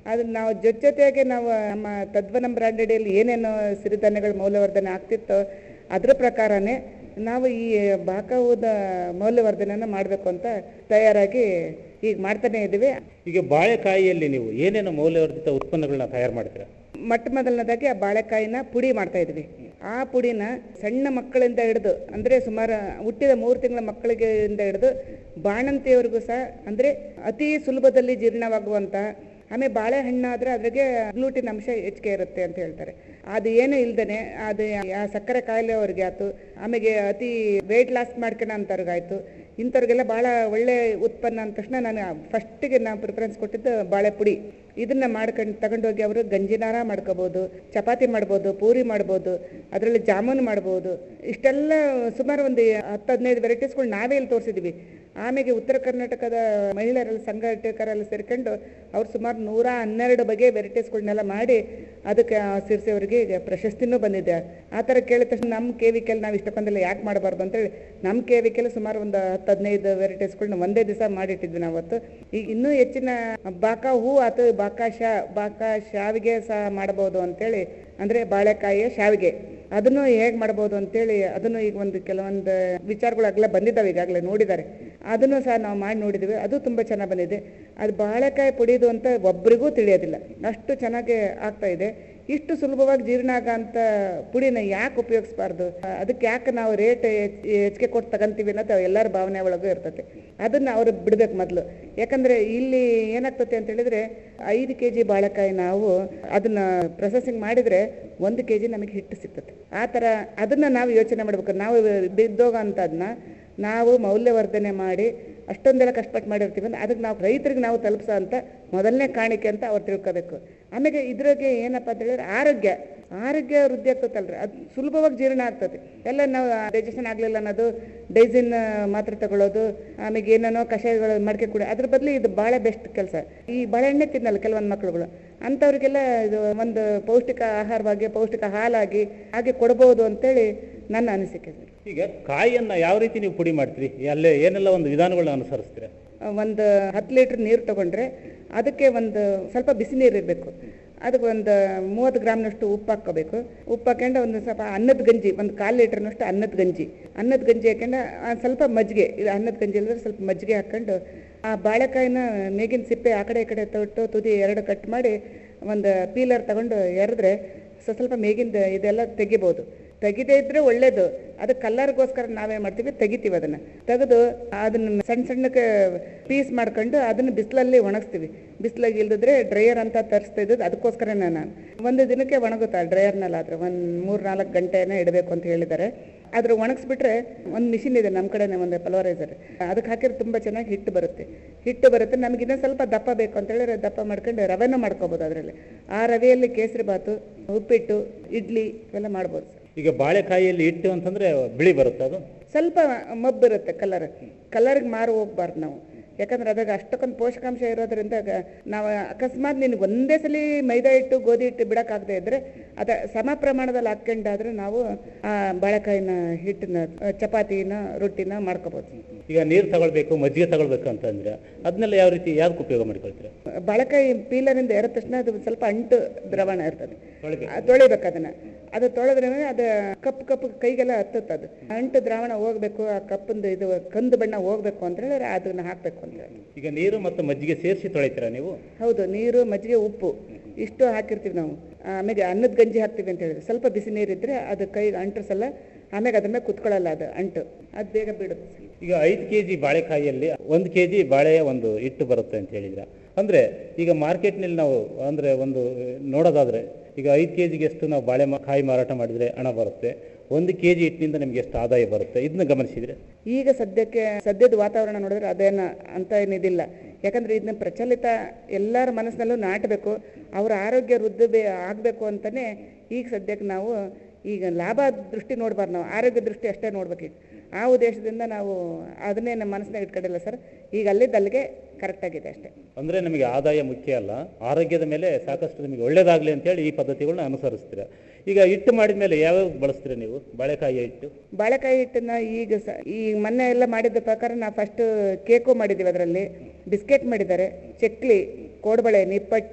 ಅದನ್ನ ನಾವು ಜೊತೆ ಜೊತೆಗೆ ನಾವು ನಮ್ಮ ತದ್ವನಂ ಬ್ರ್ಯಾಂಡ್ ಅಡಿಯಲ್ಲಿ ಏನೇನು ಸಿರಿಧಾನ್ಯಗಳ ಮೌಲ್ಯವರ್ಧನೆ ಆಗ್ತಿತ್ತೋ ಅದ್ರ ಪ್ರಕಾರನೇ ನಾವು ಈ ಬಾಕಾವುದ ಮೌಲ್ಯವರ್ಧನೆಯನ್ನು ಮಾಡಬೇಕು ಅಂತ ತಯಾರಾಗಿ ಈಗ ಮಾಡ್ತಾನೆ ಇದ್ದೀವಿ ಈಗ ಬಾಳೆಕಾಯಿಯಲ್ಲಿ ನೀವು ಏನೇನು ಮೌಲ್ಯವರ್ಧಿತ ಉತ್ಪನ್ನಗಳನ್ನ ತಯಾರು ಮಾಡ್ತೀರಾ ಮೊಟ್ಟ ಮೊದಲನೇದಾಗಿ ಆ ಬಾಳೆಕಾಯಿನ ಪುಡಿ ಮಾಡ್ತಾ ಇದ್ವಿ ಆ ಪುಡಿನ ಸಣ್ಣ ಮಕ್ಕಳಿಂದ ಹಿಡಿದು ಅಂದರೆ ಸುಮಾರು ಹುಟ್ಟಿದ ಮೂರು ತಿಂಗಳ ಮಕ್ಕಳಿಗೆ ಇಂದ ಹಿಡಿದು ಬಾಣಂತಿಯವರೆಗೂ ಸಹ ಅಂದರೆ ಅತಿ ಸುಲಭದಲ್ಲಿ ಜೀರ್ಣವಾಗುವಂಥ ಆಮೇಲೆ ಬಾಳೆಹಣ್ಣಾದ್ರೆ ಅದ್ರಾಗೆ ಗ್ಲೂಟಿನ್ ಅಂಶ ಹೆಚ್ಚಿಗೆ ಇರುತ್ತೆ ಅಂತ ಹೇಳ್ತಾರೆ ಅದು ಏನು ಇಲ್ದೇನೆ ಅದು ಯಾ- ಸಕ್ಕರೆ ಕಾಯಿಲೆ ಅವ್ರಿಗೆ ಆಯ್ತು ಆಮೇಲೆ ಅತಿ ವೆಯ್ಟ್ ಲಾಸ್ ಮಾಡ್ಕೊಳ ಅಂತವ್ರಿಗಾಯ್ತು ಇಂಥವ್ರಿಗೆಲ್ಲ ಭಾಳ ಒಳ್ಳೆ ಉತ್ಪನ್ನ ಅಂದ ತಕ್ಷಣ ನಾನು ಫಸ್ಟಿಗೆ ನಾನು ಪ್ರಿಫರೆನ್ಸ್ ಕೊಟ್ಟಿದ್ದು ಬಾಳೆ ಪುಡಿ ಇದನ್ನ ಮಾಡ್ಕೊಂಡು ತಗೊಂಡೋಗಿ ಅವರು ಗಂಜಿನಾರ ಮಾಡ್ಕೋಬೋದು ಚಪಾತಿ ಮಾಡ್ಬೋದು ಪೂರಿ ಮಾಡ್ಬೋದು ಅದರಲ್ಲಿ ಜಾಮೂನು ಮಾಡ್ಬೋದು ಇಷ್ಟೆಲ್ಲ ಸುಮಾರು ಒಂದು ಹತ್ತು ಹದಿನೈದು ವೆರೈಟೀಸ್ಗಳು ನಾವೇ ಇಲ್ಲಿ ತೋರಿಸಿದ್ವಿ ಆಮೇಲೆ ಉತ್ತರ ಕರ್ನಾಟಕದ ಮಹಿಳೆಯರೆಲ್ಲ ಸಂಘಟಕರೆಲ್ಲ ಸೇರ್ಕೊಂಡು ಅವ್ರು ಸುಮಾರು ನೂರ ಹನ್ನೆರಡು ಬಗೆಯ ವೆರೈಟೀಸ್ಗಳನ್ನೆಲ್ಲ ಮಾಡಿ ಅದಕ್ಕೆ ಸಿರ್ಸಿ ಅವರಿಗೆ ಈಗ ಪ್ರಶಸ್ತಿನೂ ಬಂದಿದೆ ಆ ಥರ ಕೇಳಿದ ತಕ್ಷಣ ನಮ್ಮ ಕೆ ವಿ ಕೆಲ್ ನಾವು ಇಷ್ಟಕ್ಕೊಂದೆಲ್ಲ ಯಾಕೆ ಮಾಡಬಾರ್ದು ಅಂತೇಳಿ ನಮ್ಮ ಕೆ ವಿ ಕೆಲ್ ಸುಮಾರು ಒಂದು ಹತ್ತು ಹದಿನೈದು ವೆರೈಟೀಸ್ಗಳನ್ನ ಒಂದೇ ದಿವಸ ಮಾಡಿಟ್ಟಿದ್ವಿ ನಾವು ಅವತ್ತು ಈಗ ಇನ್ನೂ ಹೆಚ್ಚಿನ ಬಾಕ ಹೂ ಆತು ಬಾಕ ಶಾ ಬಾಕ ಶಾವಿಗೆ ಸಹ ಮಾಡಬಹುದು ಅಂತೇಳಿ ಅಂದರೆ ಬಾಳೆಕಾಯಿಯ ಶಾವಿಗೆ ಅದನ್ನು ಹೇಗೆ ಮಾಡ್ಬೋದು ಅಂತೇಳಿ ಅದನ್ನು ಈಗ ಒಂದು ಕೆಲವೊಂದು ವಿಚಾರಗಳಾಗಲೇ ಬಂದಿದ್ದಾವೆ ಈಗಾಗಲೇ ನೋಡಿದ್ದಾರೆ ಅದನ್ನು ಸಹ ನಾವು ಮಾಡಿ ನೋಡಿದ್ದೀವಿ ಅದು ತುಂಬ ಚೆನ್ನಾಗಿ ಬಂದಿದೆ ಅದು ಬಾಳೆಕಾಯಿ ಪುಡಿದು ಅಂತ ಒಬ್ರಿಗೂ ತಿಳಿಯೋದಿಲ್ಲ ಅಷ್ಟು ಚೆನ್ನಾಗಿ ಆಗ್ತಾ ಇದೆ ಇಷ್ಟು ಸುಲಭವಾಗಿ ಜೀರ್ಣ ಆಗಂತ ಪುಡಿನ ಯಾಕೆ ಉಪಯೋಗಿಸ್ಬಾರ್ದು ಅದಕ್ಕೆ ಯಾಕೆ ನಾವು ರೇಟ್ ಹೆಚ್ಚಿಗೆ ಕೊಟ್ಟು ತಗೊಂತೀವಿ ಅನ್ನೋದು ಎಲ್ಲರ ಭಾವನೆ ಒಳಗೂ ಇರ್ತದೆ ಅದನ್ನ ಅವರು ಬಿಡ್ಬೇಕು ಮೊದಲು ಯಾಕಂದ್ರೆ ಇಲ್ಲಿ ಏನಾಗ್ತದೆ ಅಂತ ಹೇಳಿದ್ರೆ ಐದು ಕೆ ಜಿ ಬಾಳೆಕಾಯಿ ನಾವು ಅದನ್ನ ಪ್ರೊಸೆಸಿಂಗ್ ಮಾಡಿದ್ರೆ ಒಂದು ಕೆ ಜಿ ನಮಗೆ ಹಿಟ್ಟು ಸಿಗ್ತದೆ ಆ ಥರ ಅದನ್ನ ನಾವು ಯೋಚನೆ ಮಾಡ್ಬೇಕು ನಾವು ಬಿದ್ದೋಗ ಅಂತದನ್ನ ನಾವು ಮೌಲ್ಯವರ್ಧನೆ ಮಾಡಿ ಅಷ್ಟೊಂದೆಲ್ಲ ಕಷ್ಟಪಟ್ಟು ಮಾಡಿರ್ತೀವಿ ಅಂದ್ರೆ ಅದಕ್ಕೆ ನಾವು ರೈತರಿಗೆ ನಾವು ತಲುಪಿಸೋ ಅಂತ ಮೊದಲನೇ ಕಾಣಿಕೆ ಅಂತ ಅವ್ರು ತಿಳ್ಕೋಬೇಕು ಆಮೇಲೆ ಇದ್ರಾಗೆ ಏನಪ್ಪ ಅಂತ ಹೇಳಿದ್ರೆ ಆರೋಗ್ಯ ಆರೋಗ್ಯ ವೃದ್ಧಿ ಆಗ್ತದಲ್ರಿ ಅದು ಸುಲಭವಾಗಿ ಜೀರ್ಣ ಆಗ್ತದೆ ಎಲ್ಲ ನಾವು ಡೈಜೆಷನ್ ಆಗಲಿಲ್ಲ ಅನ್ನೋದು ಡೈಸಿನ್ ಮಾತ್ರೆ ತಗೊಳ್ಳೋದು ಆಮೇಲೆ ಏನೇನೋ ಕಷಾಯಗಳು ಮಡಿಕೆ ಕೂಡ ಅದ್ರ ಬದಲು ಇದು ಭಾಳ ಬೆಸ್ಟ್ ಕೆಲಸ ಈ ಬಾಳೆಹಣ್ಣೆ ತಿನ್ನಲ್ಲ ಕೆಲವೊಂದು ಮಕ್ಕಳುಗಳು ಅಂಥವ್ರಿಗೆಲ್ಲ ಇದು ಒಂದು ಪೌಷ್ಟಿಕ ಆಹಾರವಾಗಿ ಪೌಷ್ಟಿಕ ಹಾಲಾಗಿ ಹಾಗೆ ಕೊಡ್ಬೋದು ಅಂತೇಳಿ ನನ್ನ ಅನಿಸಿಕೆ ಸರ್ ಈಗ ಕಾಯಿಯನ್ನ ಯಾವ ರೀತಿ ನೀವು ಪುಡಿ ಮಾಡ್ತೀರಿ ಅಲ್ಲೇ ಏನೆಲ್ಲ ಒಂದು ವಿಧಾನಗಳನ್ನ ಅನುಸರಿಸ್ತೀರಾ ಒಂದು ಹತ್ತು ಲೀಟ್ರ್ ನೀರು ತಗೊಂಡ್ರೆ ಅದಕ್ಕೆ ಒಂದು ಸ್ವಲ್ಪ ಬಿಸಿ ನೀರು ಇರಬೇಕು ಅದಕ್ಕೆ ಒಂದು ಮೂವತ್ತು ಗ್ರಾಮ್ನಷ್ಟು ಉಪ್ಪು ಹಾಕ್ಕೋಬೇಕು ಉಪ್ಪು ಹಾಕೊಂಡು ಒಂದು ಸ್ವಲ್ಪ ಅನ್ನದ ಗಂಜಿ ಒಂದು ಕಾಲು ಲೀಟ್ರ್ನಷ್ಟು ಅನ್ನದ ಗಂಜಿ ಅನ್ನದ ಗಂಜಿ ಹಾಕೊಂಡು ಆ ಸ್ವಲ್ಪ ಮಜ್ಜಿಗೆ ಇದು ಅನ್ನದ ಗಂಜಿ ಇಲ್ಲದ್ರೆ ಸ್ವಲ್ಪ ಮಜ್ಜಿಗೆ ಹಾಕ್ಕೊಂಡು ಆ ಬಾಳೆಕಾಯಿನ ಮೇಗಿನ ಸಿಪ್ಪೆ ಆ ಕಡೆ ಈ ಕಡೆ ತೊಟ್ಟು ತುದಿ ಎರಡು ಕಟ್ ಮಾಡಿ ಒಂದು ಪೀಲರ್ ತಗೊಂಡು ಎರೆದ್ರೆ ಸ್ವಲ್ಪ ಸ್ವಲ್ಪ ಮೇಗಿಂದ ಇದೆಲ್ಲ ತೆಗಿಬೋದು ತೆಗಿದೇ ಇದ್ರೆ ಒಳ್ಳೇದು ಅದು ಕಲ್ಲರ್ಗೋಸ್ಕರ ನಾವೇನ್ ಮಾಡ್ತೀವಿ ತೆಗಿತೀವಿ ಅದನ್ನ ತೆಗೆದು ಅದನ್ನ ಸಣ್ಣ ಸಣ್ಣಕ್ಕೆ ಪೀಸ್ ಮಾಡ್ಕೊಂಡು ಅದನ್ನ ಬಿಸಿಲಲ್ಲಿ ಒಣಗಿಸ್ತೀವಿ ಬಿಸಿಲಾಗಿ ಇಲ್ದಿದ್ರೆ ಡ್ರೈಯರ್ ಅಂತ ತರಿಸ್ತಾ ಇದ್ದದ್ದು ಅದಕ್ಕೋಸ್ಕರನೇ ನಾನು ಒಂದು ದಿನಕ್ಕೆ ಒಣಗುತ್ತಾ ಡ್ರೈಯರ್ನಲ್ಲಾದ್ರೆ ಒಂದು ಮೂರು ನಾಲ್ಕು ಗಂಟೆನೇ ಇಡಬೇಕು ಅಂತ ಹೇಳಿದ್ದಾರೆ ಅದ್ರ ಒಣಗಿಸ್ಬಿಟ್ರೆ ಒಂದು ಮಿಷಿನ್ ಇದೆ ನಮ್ಮ ಕಡೆನೇ ಒಂದು ಪಲ್ವರೈಸರ್ ಅದಕ್ಕೆ ಹಾಕಿದ್ರೆ ತುಂಬ ಚೆನ್ನಾಗಿ ಹಿಟ್ಟು ಬರುತ್ತೆ ಹಿಟ್ಟು ಬರುತ್ತೆ ನಮ್ಗೆ ಇನ್ನೂ ಸ್ವಲ್ಪ ದಪ್ಪ ಬೇಕು ಅಂತ ಹೇಳಿದ್ರೆ ದಪ್ಪ ಮಾಡ್ಕೊಂಡು ರವೆನೂ ಮಾಡ್ಕೋಬೋದು ಅದರಲ್ಲಿ ಆ ರವೆಯಲ್ಲಿ ಕೇಸರಿ ಬಾತು ಉಪ್ಪಿಟ್ಟು ಇಡ್ಲಿ ಇವೆಲ್ಲ ಮಾಡ್ಬೋದು ಸರ್ ಈಗ ಬಾಳೆಕಾಯಿಯಲ್ಲಿ ಇಟ್ಟು ಅಂತಂದ್ರೆ ಬಿಳಿ ಬರುತ್ತೆ ಅದು ಸ್ವಲ್ಪ ಮಬ್ಬಿರುತ್ತೆ ಕಲರ್ ಕಲರ್ಗೆ ಮಾರು ಹೋಗ್ಬಾರ್ದು ನಾವು ಯಾಕಂದ್ರೆ ಅದಾಗ ಅಷ್ಟಕ್ಕೊಂದು ಪೋಷಕಾಂಶ ಇರೋದ್ರಿಂದ ಗ- ನಾವು ಅಕಸ್ಮಾತ್ ನಿನಗೆ ಒಂದೇ ಸಲ ಮೈದಾ ಹಿಟ್ಟು ಗೋಧಿ ಹಿಟ್ಟು ಬಿಡೋಕ್ಕಾಗದೇ ಇದ್ರೆ ಅದ ಸಮ ಪ್ರಮಾಣದಲ್ಲಿ ಹಾಕ್ಕೊಂಡಾದ್ರೆ ನಾವು ಆ ಬಾಳೆಕಾಯಿನ ಹಿಟ್ಟನ್ನ ಆ, ಚಪಾತಿನ ರೊಟ್ಟಿನ ಮಾಡ್ಕೋಬೋದು ಈಗ ನೀರು ತಗೊಳ್ಬೇಕು ಮಜ್ಜಿಗೆ ತಗೊಳ್ಬೇಕು ಅಂತಂದ್ರೆ ಅದನ್ನೆಲ್ಲ ಯಾವ ರೀತಿ ಯಾವ್ದಕ್ಕೆ ಉಪಯೋಗ ಮಾಡ್ಕೊಳ್ತೀರಾ ಬಾಳೆಕಾಯಿ ಪೀಲರಿಂದ ಎರದ ತಕ್ಷಣ ಅದು ಸ್ವಲ್ಪ ಅಂಟು ದ್ರವಣ ಇರ್ತದೆ ಆ, ತೊಳಿಬೇಕು ಅದನ್ನ ಅದು ತೊಳೆದ್ರೆ ಅದು ಕಪ್ಪು ಕಪ್ಪು ಕೈಗೆಲ್ಲ ಹತ್ತುತ್ತೆ ಅದು ಅಂಟು ದ್ರಾವಣ ಹೋಗ್ಬೇಕು ಆ ಕಪ್ಪಂದು ಇದು ಕಂದು ಬಣ್ಣ ಹೋಗ್ಬೇಕು ಅಂತ ಹೇಳಿದ್ರೆ ಅದನ್ನ ಹಾಕ್ಬೇಕು ಅಂತ ಹೇಳಿ ಈಗ ನೀರು ಮತ್ತು ಮಜ್ಜಿಗೆ ಸೇರಿಸಿ ತೊಳಿತೀರಾ ನೀವು ಹೌದು ನೀರು ಮಜ್ಜಿಗೆ ಉಪ್ಪು ಇಷ್ಟು ಹಾಕಿರ್ತೀವಿ ನಾವು ಆಮೇಲೆ ಅನ್ನದ ಗಂಜಿ ಹಾಕ್ತೀವಿ ಅಂತ ಹೇಳಿದ್ರೆ ಸ್ವಲ್ಪ ಬಿಸಿ ನೀರಿದ್ರೆ ಅದು ಕೈಗೆ ಅಂಟ್ರಸಲ್ಲ ಆಮೇಲೆ ಅದ್ರ ಮೇಲೆ ಕುತ್ಕೊಳ್ಳಲ್ಲ ಅದು ಅಂಟು ಅದು ಬೇಗ ಬಿಡುತ್ತೆ ಈಗ ಐದು ಕೆ ಜಿ ಬಾಳೆಕಾಯಿಯಲ್ಲಿ ಒಂದು ಕೆ ಜಿ ಬಾಳೆಯ ಒಂದು ಹಿಟ್ಟು ಬರುತ್ತೆ ಅಂತ ಹೇಳಿದ್ರ ಅಂದ್ರೆ ಈಗ ಮಾರ್ಕೆಟ್ನಲ್ಲಿ ನಾವು ಅಂದ್ರೆ ಒಂದು ನೋಡೋದಾದ್ರೆ ಈಗ ಐದು ಕೆ ಜಿಗೆ ಎಷ್ಟು ನಾವು ಬಾಳೆ ಮ- ಕಾಯಿ ಮಾರಾಟ ಮಾಡಿದ್ರೆ ಹಣ ಬರುತ್ತೆ ಒಂದು ಕೆ ಜಿ ಹಿಟ್ಟಿನಿಂದ ನಿಮ್ಗೆ ಎಷ್ಟು ಆದಾಯ ಬರುತ್ತೆ ಇದನ್ನ ಗಮನಿಸಿದ್ರೆ ಈಗ ಸದ್ಯಕ್ಕೆ ಸದ್ಯದ ವಾತಾವರಣ ನೋಡಿದ್ರೆ ಅದೇನ ಅಂತ ಏನಿದಿಲ್ಲ ಯಾಕಂದ್ರೆ ಇದನ್ನ ಪ್ರಚಲಿತ ಎಲ್ಲರ ಮನಸ್ಸಿನಲ್ಲೂ ನಾಟಬೇಕು ಅವರ ಆರೋಗ್ಯ ವೃದ್ಧಿ ಬೇ ಆಗಬೇಕು ಅಂತಲೇ ಈಗ ಸದ್ಯಕ್ಕೆ ನಾವು ಈಗ ಲಾಭ ದೃಷ್ಟಿ ನೋಡ್ಬಾರ್ದು ನಾವು ಆರೋಗ್ಯ ದೃಷ್ಟಿ ಅಷ್ಟೇ ನೋಡ್ಬೇಕೀಗ ಆ ಉದ್ದೇಶದಿಂದ ನಾವು ಅದನ್ನೇ ನಮ್ಮ ಮನಸ್ಸಿನಾಗ ಇಟ್ಕೊಂಡಿಲ್ಲ ಸರ್ ಈಗ ಅಲ್ಲಿದ್ದು ಅಲ್ಲಿಗೆ ಕರೆಕ್ಟಾಗಿದೆ ಅಷ್ಟೇ ಅಂದ್ರೆ ನಮಗೆ ಆದಾಯ ಮುಖ್ಯ ಅಲ್ಲ ಆರೋಗ್ಯದ ಮೇಲೆ ಸಾಕಷ್ಟು ನಿಮಗೆ ಒಳ್ಳೇದಾಗ್ಲಿ ಅಂತೇಳಿ ಈ ಪದ್ಧತಿಗಳನ್ನ ಅನುಸರಿಸ್ತೀರಾ ಈಗ ಹಿಟ್ಟು ಮಾಡಿದ ಮೇಲೆ ಯಾವ್ಯಾವ ಬಳಸ್ತೀರಾ ನೀವು ಬಾಳೆಕಾಯಿ ಹಿಟ್ಟು ಬಾಳೆಕಾಯಿ ಹಿಟ್ಟನ್ನ ಈಗ ಸ ಈ ಮೊನ್ನೆ ಎಲ್ಲ ಮಾಡಿದ ಪ್ರಕಾರ ನಾವು ಫಸ್ಟ್ ಕೇಕು ಮಾಡಿದ್ದೀವಿ ಅದರಲ್ಲಿ ಬಿಸ್ಕೆಟ್ ಮಾಡಿದ್ದಾರೆ ಚಕ್ಲಿ ಕೋಡ್ಬಳೆ ನಿಪ್ಪಟ್ಟು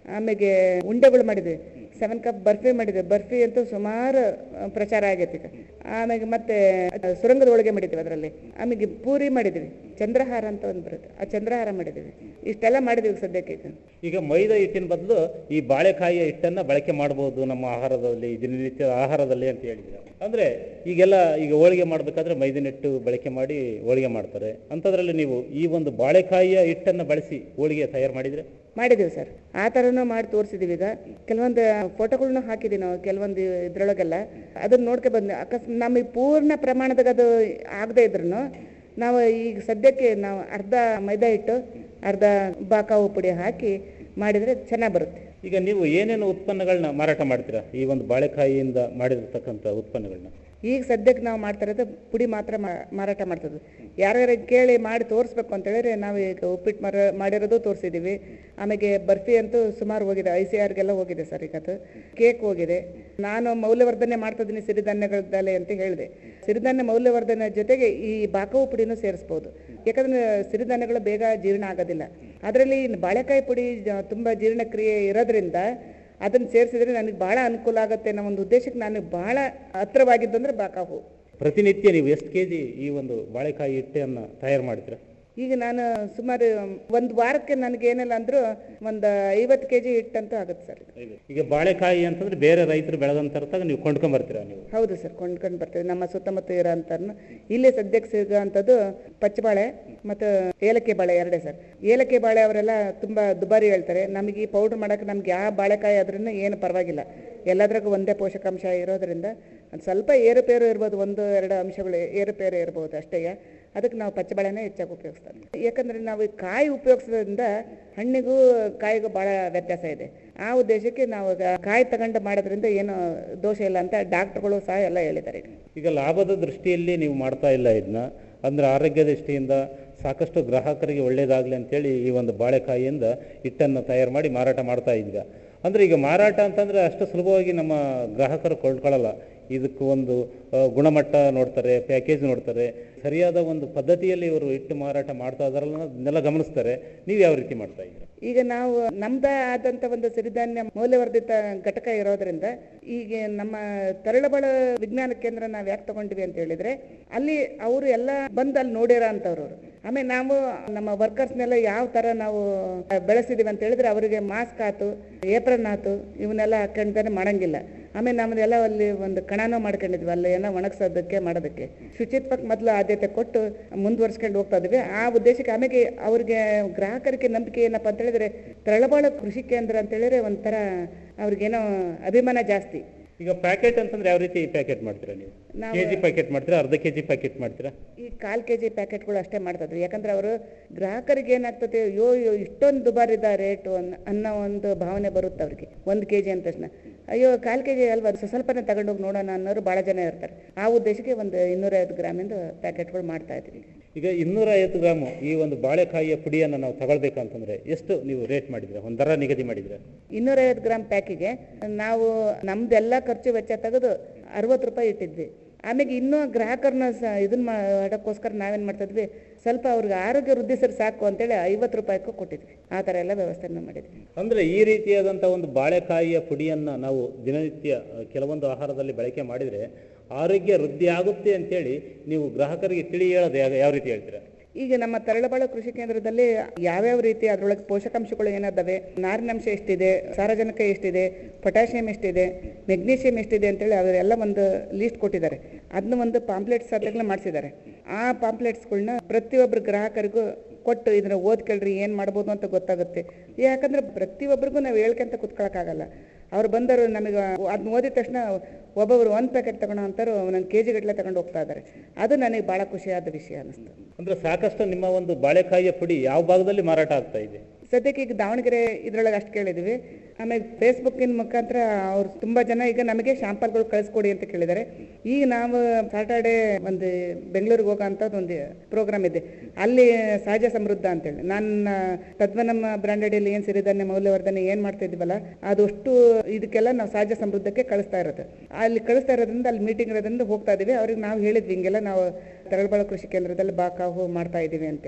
ಆಮೇಲೆ ಉಂಡೆಗಳು ಮಾಡಿದ್ವಿ ಸೆವೆನ್ ಕಪ್ ಬರ್ಫಿ ಮಾಡಿದ್ವಿ ಬರ್ಫಿ ಅಂತೂ ಸುಮಾರು ಆ, ಪ್ರಚಾರ ಆಗೈತೆ ಈಗ ಆಮೇಲೆ ಮತ್ತೆ ಅದು ಸುರಂಗದ ಒಳಗೆ ಮಾಡಿದ್ವಿ ಅದರಲ್ಲಿ ಆಮೇಲೆ ಪೂರಿ ಮಾಡಿದ್ವಿ ಚಂದ್ರಹಾರ ಅಂತ ಒಂದು ಬರುತ್ತೆ ಆ ಚಂದ್ರಹಾರ ಮಾಡಿದ್ವಿ ಇಷ್ಟೆಲ್ಲ ಮಾಡಿದ್ವಿ ಈಗ ಸದ್ಯಕ್ಕೆ ಈಗ ಈಗ ಮೈದಾ ಹಿಟ್ಟಿನ ಬದಲು ಈ ಬಾಳೆಕಾಯಿಯ ಹಿಟ್ಟನ್ನ ಬಳಕೆ ಮಾಡಬಹುದು ನಮ್ಮ ಆಹಾರದಲ್ಲಿ ದಿನನಿತ್ಯದ ಆಹಾರದಲ್ಲಿ ಅಂತ ಹೇಳಿದ್ರೆ ಅಂದ್ರೆ ಈಗೆಲ್ಲ ಈಗ ಹೋಳಿಗೆ ಮಾಡ್ಬೇಕಾದ್ರೆ ಮೈದಿನ ಹಿಟ್ಟು ಬಳಕೆ ಮಾಡಿ ಹೋಳಿಗೆ ಮಾಡ್ತಾರೆ ಅಂಥದ್ರಲ್ಲಿ ನೀವು ಈ ಒಂದು ಬಾಳೆಕಾಯಿಯ ಹಿಟ್ಟನ್ನ ಬಳಸಿ ಹೋಳಿಗೆ ತಯಾರು ಮಾಡಿದ್ರೆ ಮಾಡಿದ್ದೀವಿ ಸರ್ ಆ ಥರನೂ ಮಾಡಿ ತೋರಿಸಿದೀವಿ ಈಗ ಕೆಲವೊಂದು ಫೋಟೋಗಳನ್ನ ಹಾಕಿದ್ದೀವಿ ನಾವು ಕೆಲವೊಂದು ಇದ್ರೊಳಗೆಲ್ಲ ಅದನ್ನ ನೋಡ್ಕೊ ಬಂದು ಅಕಸ್ಮಾತ್ ನಮಗೆ ಪೂರ್ಣ ಪ್ರಮಾಣದಾಗ ಅದು ಆಗದೆ ಇದ್ರು ನಾವು ಈಗ ಸದ್ಯಕ್ಕೆ ನಾವು ಅರ್ಧ ಮೈದಾ ಹಿಟ್ಟು ಅರ್ಧ ಬಾಕಾವು ಪುಡಿ ಹಾಕಿ ಮಾಡಿದರೆ ಚೆನ್ನಾಗಿ ಬರುತ್ತೆ ಈಗ ನೀವು ಏನೇನು ಉತ್ಪನ್ನಗಳನ್ನ ಮಾರಾಟ ಮಾಡ್ತೀರಾ ಈ ಒಂದು ಬಾಳೆಕಾಯಿಯಿಂದ ಮಾಡಿರ್ತಕ್ಕಂಥ ಉತ್ಪನ್ನಗಳನ್ನ ಈಗ ಸದ್ಯಕ್ಕೆ ನಾವು ಮಾಡ್ತಾ ಇರೋದು ಪುಡಿ ಮಾತ್ರ ಮಾ- ಮಾರಾಟ ಮಾಡ್ತದ್ದು ಯಾರ್ಯಾರ ಕೇಳಿ ಮಾಡಿ ತೋರಿಸ್ಬೇಕು ಅಂತ ಹೇಳಿದ್ರೆ ನಾವು ಈಗ ಉಪ್ಪಿಟ್ಟು ಮರ ಮಾಡಿರೋದು ತೋರಿಸಿದ್ದೀವಿ ಆಮೇಲೆ ಬರ್ಫಿ ಅಂತೂ ಸುಮಾರು ಹೋಗಿದೆ ಐ ಸಿ ಆರ್ಗೆಲ್ಲ ಹೋಗಿದೆ ಸರ್ ಈಗ ಅದು ಕೇಕ್ ಹೋಗಿದೆ ನಾನು ಮೌಲ್ಯವರ್ಧನೆ ಮಾಡ್ತಿದ್ದೀನಿ ಸಿರಿಧಾನ್ಯಗಳದ್ದಲೆ ಅಂತ ಹೇಳಿದೆ ಸಿರಿಧಾನ್ಯ ಮೌಲ್ಯವರ್ಧನೆ ಜೊತೆಗೆ ಈ ಬಾಕವು ಪುಡಿನೂ ಸೇರಿಸ್ಬೋದು ಯಾಕಂದ್ರೆ ಸಿರಿಧಾನ್ಯಗಳು ಬೇಗ ಜೀರ್ಣ ಆಗೋದಿಲ್ಲ ಅದರಲ್ಲಿ ಬಾಳೆಕಾಯಿ ಪುಡಿ ಜ- ತುಂಬ ಜೀರ್ಣಕ್ರಿಯೆ ಇರೋದ್ರಿಂದ ಅದನ್ನು ಸೇರಿಸಿದ್ರೆ ನನಗೆ ಭಾಳ ಅನುಕೂಲ ಆಗುತ್ತೆ ಅನ್ನೋ ಒಂದು ಉದ್ದೇಶಕ್ಕೆ ನಾನು ಭಾಳ ಹತ್ರವಾಗಿದ್ದು ಅಂದ್ರೆ ಬಾಕಾವು ಪ್ರತಿನಿತ್ಯ ನೀವು ಎಷ್ಟು ಕೆಜಿ ಈ ಒಂದು ಬಾಳೆಕಾಯಿ ಹಿಟ್ಟನ್ನ ತಯಾರು ಮಾಡ್ತೀರಾ ಈಗ ನಾನು ಸುಮಾರು ಒಂದು ವಾರಕ್ಕೆ ನನಗೆ ಏನಿಲ್ಲ ಅಂದ್ರೂ ಒಂದು ಐವತ್ತು ಕೆ ಜಿ ಹಿಟ್ಟಂತೂ ಆಗುತ್ತೆ ಸರ್ ಈಗ ಬಾಳೆಕಾಯಿ ಅಂತಂದ್ರೆ ಬೇರೆ ರೈತರು ಬೆಳೆದಂತ ನೀವು ಕೊಂಡ್ಕೊಂಡ್ ಬರ್ತೀರಾ ನೀವು ಹೌದು ಸರ್ ಕೊಂಡ್ಕೊಂಡು ಬರ್ತೇವೆ ನಮ್ಮ ಸುತ್ತಮುತ್ತ ಇರೋ ಅಂಥವ್ರನ್ನ ಇಲ್ಲಿ ಸದ್ಯಕ್ಕೆ ಸಿಗೋ ಅಂಥದ್ದು ಪಚ್ಚಬಾಳೆ ಮತ್ತು ಏಲಕ್ಕಿ ಬಾಳೆ ಎರಡೇ ಸರ್ ಏಲಕ್ಕಿ ಬಾಳೆ ಅವರೆಲ್ಲ ತುಂಬ ದುಬಾರಿ ಹೇಳ್ತಾರೆ ನಮಗೆ ಈ ಪೌಡ್ರ್ ಮಾಡೋಕೆ ನಮ್ಗೆ ಯಾವ ಬಾಳೆಕಾಯಿ ಆದ್ರೂ ಏನು ಪರವಾಗಿಲ್ಲ ಎಲ್ಲದ್ರಾಗೂ ಒಂದೇ ಪೋಷಕಾಂಶ ಇರೋದ್ರಿಂದ ಅದು ಸ್ವಲ್ಪ ಏರುಪೇರು ಇರ್ಬೋದು ಒಂದು ಎರಡು ಅಂಶಗಳು ಏರುಪೇರು ಇರ್ಬೋದು ಅಷ್ಟೇ ಅದಕ್ಕೆ ನಾವು ಪಚ್ಚಬಾಳೆನೇ ಹೆಚ್ಚಾಗಿ ಉಪಯೋಗಿಸ್ತಾರೆ ಯಾಕಂದರೆ ನಾವು ಈ ಕಾಯಿ ಉಪಯೋಗಿಸೋದ್ರಿಂದ ಹಣ್ಣಿಗೂ ಕಾಯಿಗೂ ಭಾಳ ವ್ಯತ್ಯಾಸ ಇದೆ ಆ ಉದ್ದೇಶಕ್ಕೆ ನಾವು ಈಗ ಕಾಯಿ ತಗೊಂಡು ಮಾಡೋದ್ರಿಂದ ಏನು ದೋಷ ಇಲ್ಲ ಅಂತ ಡಾಕ್ಟ್ರುಗಳು ಸಹ ಎಲ್ಲ ಹೇಳಿದ್ದಾರೆ ಈಗ. ಈಗ ಲಾಭದ ದೃಷ್ಟಿಯಲ್ಲಿ ನೀವು ಮಾಡ್ತಾ ಇಲ್ಲ ಇದನ್ನ ಅಂದ್ರೆ ಆರೋಗ್ಯ ದೃಷ್ಟಿಯಿಂದ ಸಾಕಷ್ಟು ಗ್ರಾಹಕರಿಗೆ ಒಳ್ಳೇದಾಗ್ಲಿ ಅಂತೇಳಿ ಈ ಒಂದು ಬಾಳೆಕಾಯಿಯಿಂದ ಹಿಟ್ಟನ್ನು ತಯಾರು ಮಾಡಿ ಮಾರಾಟ ಮಾಡ್ತಾ ಇದ್ದೀರಾ ಅಂದ್ರೆ ಈಗ ಮಾರಾಟ ಅಂತಂದ್ರೆ ಅಷ್ಟು ಸುಲಭವಾಗಿ ನಮ್ಮ ಗ್ರಾಹಕರು ಕೊಳ್ಳಕೊಳ್ಳಲ್ಲ ಇದಕ್ಕೆ ಒಂದು ಆ, ಗುಣಮಟ್ಟ ನೋಡ್ತಾರೆ ಪ್ಯಾಕೇಜ್ ನೋಡ್ತಾರೆ ಸರಿಯಾದ ಒಂದು ಪದ್ಧತಿಯಲ್ಲಿ ಇವರು ಹಿಟ್ಟು ಮಾರಾಟ ಮಾಡ್ತಾ ಇದಾರಲ್ಲ ಅದನ್ನೆಲ್ಲ ಗಮನಿಸ್ತಾರೆ ನೀವು ಯಾವ ರೀತಿ ಮಾಡ್ತಾ ಇದ್ದೀರಾ ಈಗ ನಾವು ನಮ್ದ ಆದಂತ ಒಂದು ಸಿರಿಧಾನ್ಯ ಮೌಲ್ಯವರ್ಧಿತ ಘಟಕ ಇರೋದ್ರಿಂದ ಈಗ ನಮ್ಮ ತರಳಬಾಳ ವಿಜ್ಞಾನ ಕೇಂದ್ರ ನಾವು ಯಾಕೆ ತಗೊಂಡ್ವಿ ಅಂತ ಹೇಳಿದ್ರೆ ಅಲ್ಲಿ ಅವರು ಎಲ್ಲ ಬಂದು ಅಲ್ಲಿ ನೋಡಿರೋ ಅಂತವ್ರು ಅವ್ರು. ಆಮೇಲೆ ನಾವು ನಮ್ಮ ವರ್ಕರ್ಸ್ನೆಲ್ಲ ಯಾವ ತರ ನಾವು ಬೆಳೆಸಿದೀವಿ ಅಂತ ಹೇಳಿದ್ರೆ ಅವರಿಗೆ ಮಾಸ್ಕ್ ಆತು ಏಪ್ರನ್ ಆತು ಇವನ್ನೆಲ್ಲ ಹಾಕೊಂಡ್ತಾನೆ ಮಾಡಂಗಿಲ್ಲ ಆಮೇಲೆ ನಮ್ಮದೆಲ್ಲ ಅಲ್ಲಿ ಒಂದು ಕಣನೂ ಮಾಡ್ಕೊಂಡಿದ್ವಿ ಅಲ್ಲಿ ಏನೋ ಒಣಗ್ಸೋದಕ್ಕೆ ಮಾಡೋದಕ್ಕೆ ಶುಚಿತ್ವಕ್ಕೆ ಮೊದಲು ಆದ್ಯತೆ ಕೊಟ್ಟು ಮುಂದುವರ್ಸ್ಕೊಂಡು ಹೋಗ್ತಾ ಇದ್ವಿ ಆ ಉದ್ದೇಶಕ್ಕೆ ಆಮೇಲೆ ಅವ್ರಿಗೆ ಗ್ರಾಹಕರಿಗೆ ನಂಬಿಕೆ ಏನಪ್ಪ ಅಂತ ಹೇಳಿದ್ರೆ ತರಳಬಾಳ ಕೃಷಿ ಕೇಂದ್ರ ಅಂತ ಹೇಳಿದ್ರೆ ಒಂಥರ ಅವ್ರಿಗೇನೋ ಅಭಿಮಾನ ಜಾಸ್ತಿ ಈಗ ಪ್ಯಾಕೆಟ್ ಅಂತಂದ್ರೆ ಯಾವ ರೀತಿ ಪ್ಯಾಕೆಟ್ ಮಾಡ್ತೀರಾ ನೀವು ನಾವು- ಕೆಜಿ ಪ್ಯಾಕೆಟ್ ಮಾಡ್ತೀರಾ ಅರ್ಧ ಕೆಜಿ ಪ್ಯಾಕೆಟ್ ಮಾಡ್ತೀರಾ ಈ ಕಾಲ್ ಕೆ ಜಿ ಪ್ಯಾಕೆಟ್ಗಳು ಅಷ್ಟೇ ಮಾಡ್ತಿದ್ರು ಯಾಕಂದ್ರೆ ಅವರು ಗ್ರಾಹಕರಿಗೆ ಏನಾಗ್ತದೆ ಅಯ್ಯೋ ಅಯ್ಯೋ ಇಷ್ಟೊಂದು ದುಬಾರಿದ ರೇಟು ಅನ್ನ ಅನ್ನೋ ಒಂದು ಭಾವನೆ ಬರುತ್ತೆ ಅವ್ರಿಗೆ ಒಂದು ಕೆ ಜಿ ಅಂದ ತಕ್ಷಣ ಅಯ್ಯೋ ಕಾಲ್ ಕೆ ಜಿ ಅಲ್ವಾ ಅದು ಸ್ವಲ್ಪನೇ ತಗೊಂಡೋಗಿ ನೋಡೋಣ ಅನ್ನೋರು ಭಾಳ ಜನ ಇರ್ತಾರೆ ಆ ಉದ್ದೇಶಕ್ಕೆ ಒಂದು ಇನ್ನೂರೈವತ್ತು ಗ್ರಾಮಿಂದ ಪ್ಯಾಕೆಟ್ಗಳು ಮಾಡ್ತಾ ಇದ್ವಿ ಈಗ ಇನ್ನೂರ ಐವತ್ತು ಗ್ರಾಮು ಈ ಒಂದು ಬಾಳೆಕಾಯಿಯ ಪುಡಿಯನ್ನು ನಾವು ತಗೊಳ್ಬೇಕಂತಂದ್ರೆ ಎಷ್ಟು ನೀವು ರೇಟ್ ಮಾಡಿದ್ರೆ ಒಂದು ದರ ನಿಗದಿ ಮಾಡಿದ್ರೆ ಇನ್ನೂರೈವತ್ತು ಗ್ರಾಮ್ ಪ್ಯಾಕಿಗೆ ನಾವು ನಮ್ದೆಲ್ಲ ಖರ್ಚು ವೆಚ್ಚ ತೆಗೆದು ಅರವತ್ತು ರೂಪಾಯಿ ಇಟ್ಟಿದ್ವಿ ಆಮೇಲೆ ಇನ್ನೂ ಗ್ರಾಹಕರನ್ನ ಸ ಇದನ್ನ ಮಾಡೋಕ್ಕೋಸ್ಕರ ನಾವೇನು ಮಾಡ್ತಿದ್ವಿ ಸ್ವಲ್ಪ ಅವ್ರಿಗೆ ಆರೋಗ್ಯ ವೃದ್ಧಿಸಲು ಸಾಕು ಅಂತೇಳಿ ಐವತ್ತು ರೂಪಾಯಿಗೂ ಕೊಟ್ಟಿದ್ವಿ ಆ ಥರ ಎಲ್ಲ ವ್ಯವಸ್ಥೆನ ಮಾಡಿದ್ವಿ ಅಂದ್ರೆ ಈ ರೀತಿಯಾದಂಥ ಒಂದು ಬಾಳೆಕಾಯಿಯ ಪುಡಿಯನ್ನ ನಾವು ದಿನನಿತ್ಯ ಅಹ್, ಕೆಲವೊಂದು ಆಹಾರದಲ್ಲಿ ಬಳಕೆ ಮಾಡಿದ್ರೆ ಆರೋಗ್ಯ ವೃದ್ಧಿ ಆಗುತ್ತೆ ಅಂತೇಳಿ ನೀವು ಗ್ರಾಹಕರಿಗೆ ತಿಳಿ ಹೇಳೋದು ಯಾವ- ಯಾವ ರೀತಿ ಹೇಳ್ತೀರಾ ಈಗ ನಮ್ಮ ತರಳಬಾಳ ಕೃಷಿ ಕೇಂದ್ರದಲ್ಲಿ ಯಾವ್ಯಾವ ರೀತಿ ಅದರೊಳಗೆ ಪೋಷಕಾಂಶಗಳು ಏನಾದವೆ ನಾರಿನಂಶ ಎಷ್ಟಿದೆ ಸಾರಜನಕ ಎಷ್ಟಿದೆ ಪೊಟ್ಯಾಷಿಯಂ ಎಷ್ಟಿದೆ ಮೆಗ್ನೀಷಿಯಂ ಎಷ್ಟಿದೆ ಅಂತೇಳಿ ಅವರೆಲ್ಲ ಒಂದು ಲಿಸ್ಟ್ ಕೊಟ್ಟಿದ್ದಾರೆ ಅದನ್ನ ಒಂದು ಪಾಂಪ್ಲೆಟ್ಸ್ ಅದೆಲ್ಲ ಮಾಡಿಸಿದ್ದಾರೆ ಆ ಪಾಂಪ್ಲೆಟ್ಸ್ಗಳನ್ನ ಪ್ರತಿಯೊಬ್ಬರು ಗ್ರಾಹಕರಿಗೂ ಕೊಟ್ಟು ಇದನ್ನ ಓದ್ಕೊಳ್ರಿ ಏನು ಮಾಡ್ಬೋದು ಅಂತ ಗೊತ್ತಾಗುತ್ತೆ ಯಾಕಂದ್ರೆ ಪ್ರತಿಯೊಬ್ಬರಿಗೂ ನಾವು ಹೇಳ್ಕೊಂತ ಕುತ್ಕೊಳಕ್ಕಾಗಲ್ಲ ಅವ್ರು ಬಂದರು ನಮಗೆ ಅದನ್ನ ಓದಿದ ತಕ್ಷಣ ಒಬ್ಬೊಬ್ರು ಒಂದು ಪ್ಯಾಕೆಟ್ ತಗೊಳ್ಳೋ ಅಂತಾರು ಒಂದೊಂದು ಕೆ ಜಿ ಗಟ್ಟಲೆ ತಗೊಂಡು ಹೋಗ್ತಾ ಇದ್ದಾರೆ ಅದು ನನಗೆ ಭಾಳ ಖುಷಿಯಾದ ವಿಷಯ ಅನ್ನಿಸ್ತು ಅಂದ್ರೆ ಸಾಕಷ್ಟು ನಿಮ್ಮ ಒಂದು ಬಾಳೆಕಾಯಿಯ ಪುಡಿ ಯಾವ ಭಾಗದಲ್ಲಿ ಮಾರಾಟ ಆಗ್ತಾ ಇದೆ ಸದ್ಯಕ್ಕೆ ಈಗ ದಾವಣಗೆರೆ ಇದ್ರೊಳಗೆ ಅಷ್ಟು ಕೇಳಿದ್ವಿ ಆಮೇಲೆ ಫೇಸ್ಬುಕ್ಕಿನ ಮುಖಾಂತರ ಅವ್ರು ತುಂಬ ಜನ ಈಗ ನಮಗೆ ಶಾಂಪಲ್ಗಳು ಕಳಿಸ್ಕೊಡಿ ಅಂತ ಕೇಳಿದ್ದಾರೆ ಈಗ ನಾವು ಸಾಟರ್ಡೆ ಒಂದು ಬೆಂಗಳೂರಿಗೆ ಹೋಗೋ ಅಂಥದ್ದು ಒಂದು ಪ್ರೋಗ್ರಾಮ್ ಇದೆ ಅಲ್ಲಿ ಸಹಜ ಸಮೃದ್ಧ ಅಂತೇಳಿ ನನ್ನ ತದ್ವನಮ್ಮ ಬ್ರಾಂಡೆಡಲ್ಲಿ ಏನು ಸಿರಿಧಾನ್ಯ ಮೌಲ್ಯವರ್ಧನೆ ಏನು ಮಾಡ್ತಾ ಇದ್ವಲ್ಲ ಅದಷ್ಟು ಇದಕ್ಕೆಲ್ಲ ನಾವು ಸಹಜ ಸಮೃದ್ಧಕ್ಕೆ ಕಳಿಸ್ತಾ ಇರೋದು ಅಲ್ಲಿ ಕಳಿಸ್ತಾ ಇರೋದ್ರಿಂದ ಅಲ್ಲಿ ಮೀಟಿಂಗ್ ಇರೋದ್ರಿಂದ ಹೋಗ್ತಾ ಇದೀವಿ ಅವ್ರಿಗೆ ನಾವು ಹೇಳಿದ್ವಿ ಹಿಂಗೆಲ್ಲ ನಾವು ತರಳಬಾಳ ಕೃಷಿ ಕೇಂದ್ರದಲ್ಲಿ ಬಾಕಾಹು ಮಾಡ್ತಾ ಇದ್ದೀವಿ ಅಂತೇಳಿ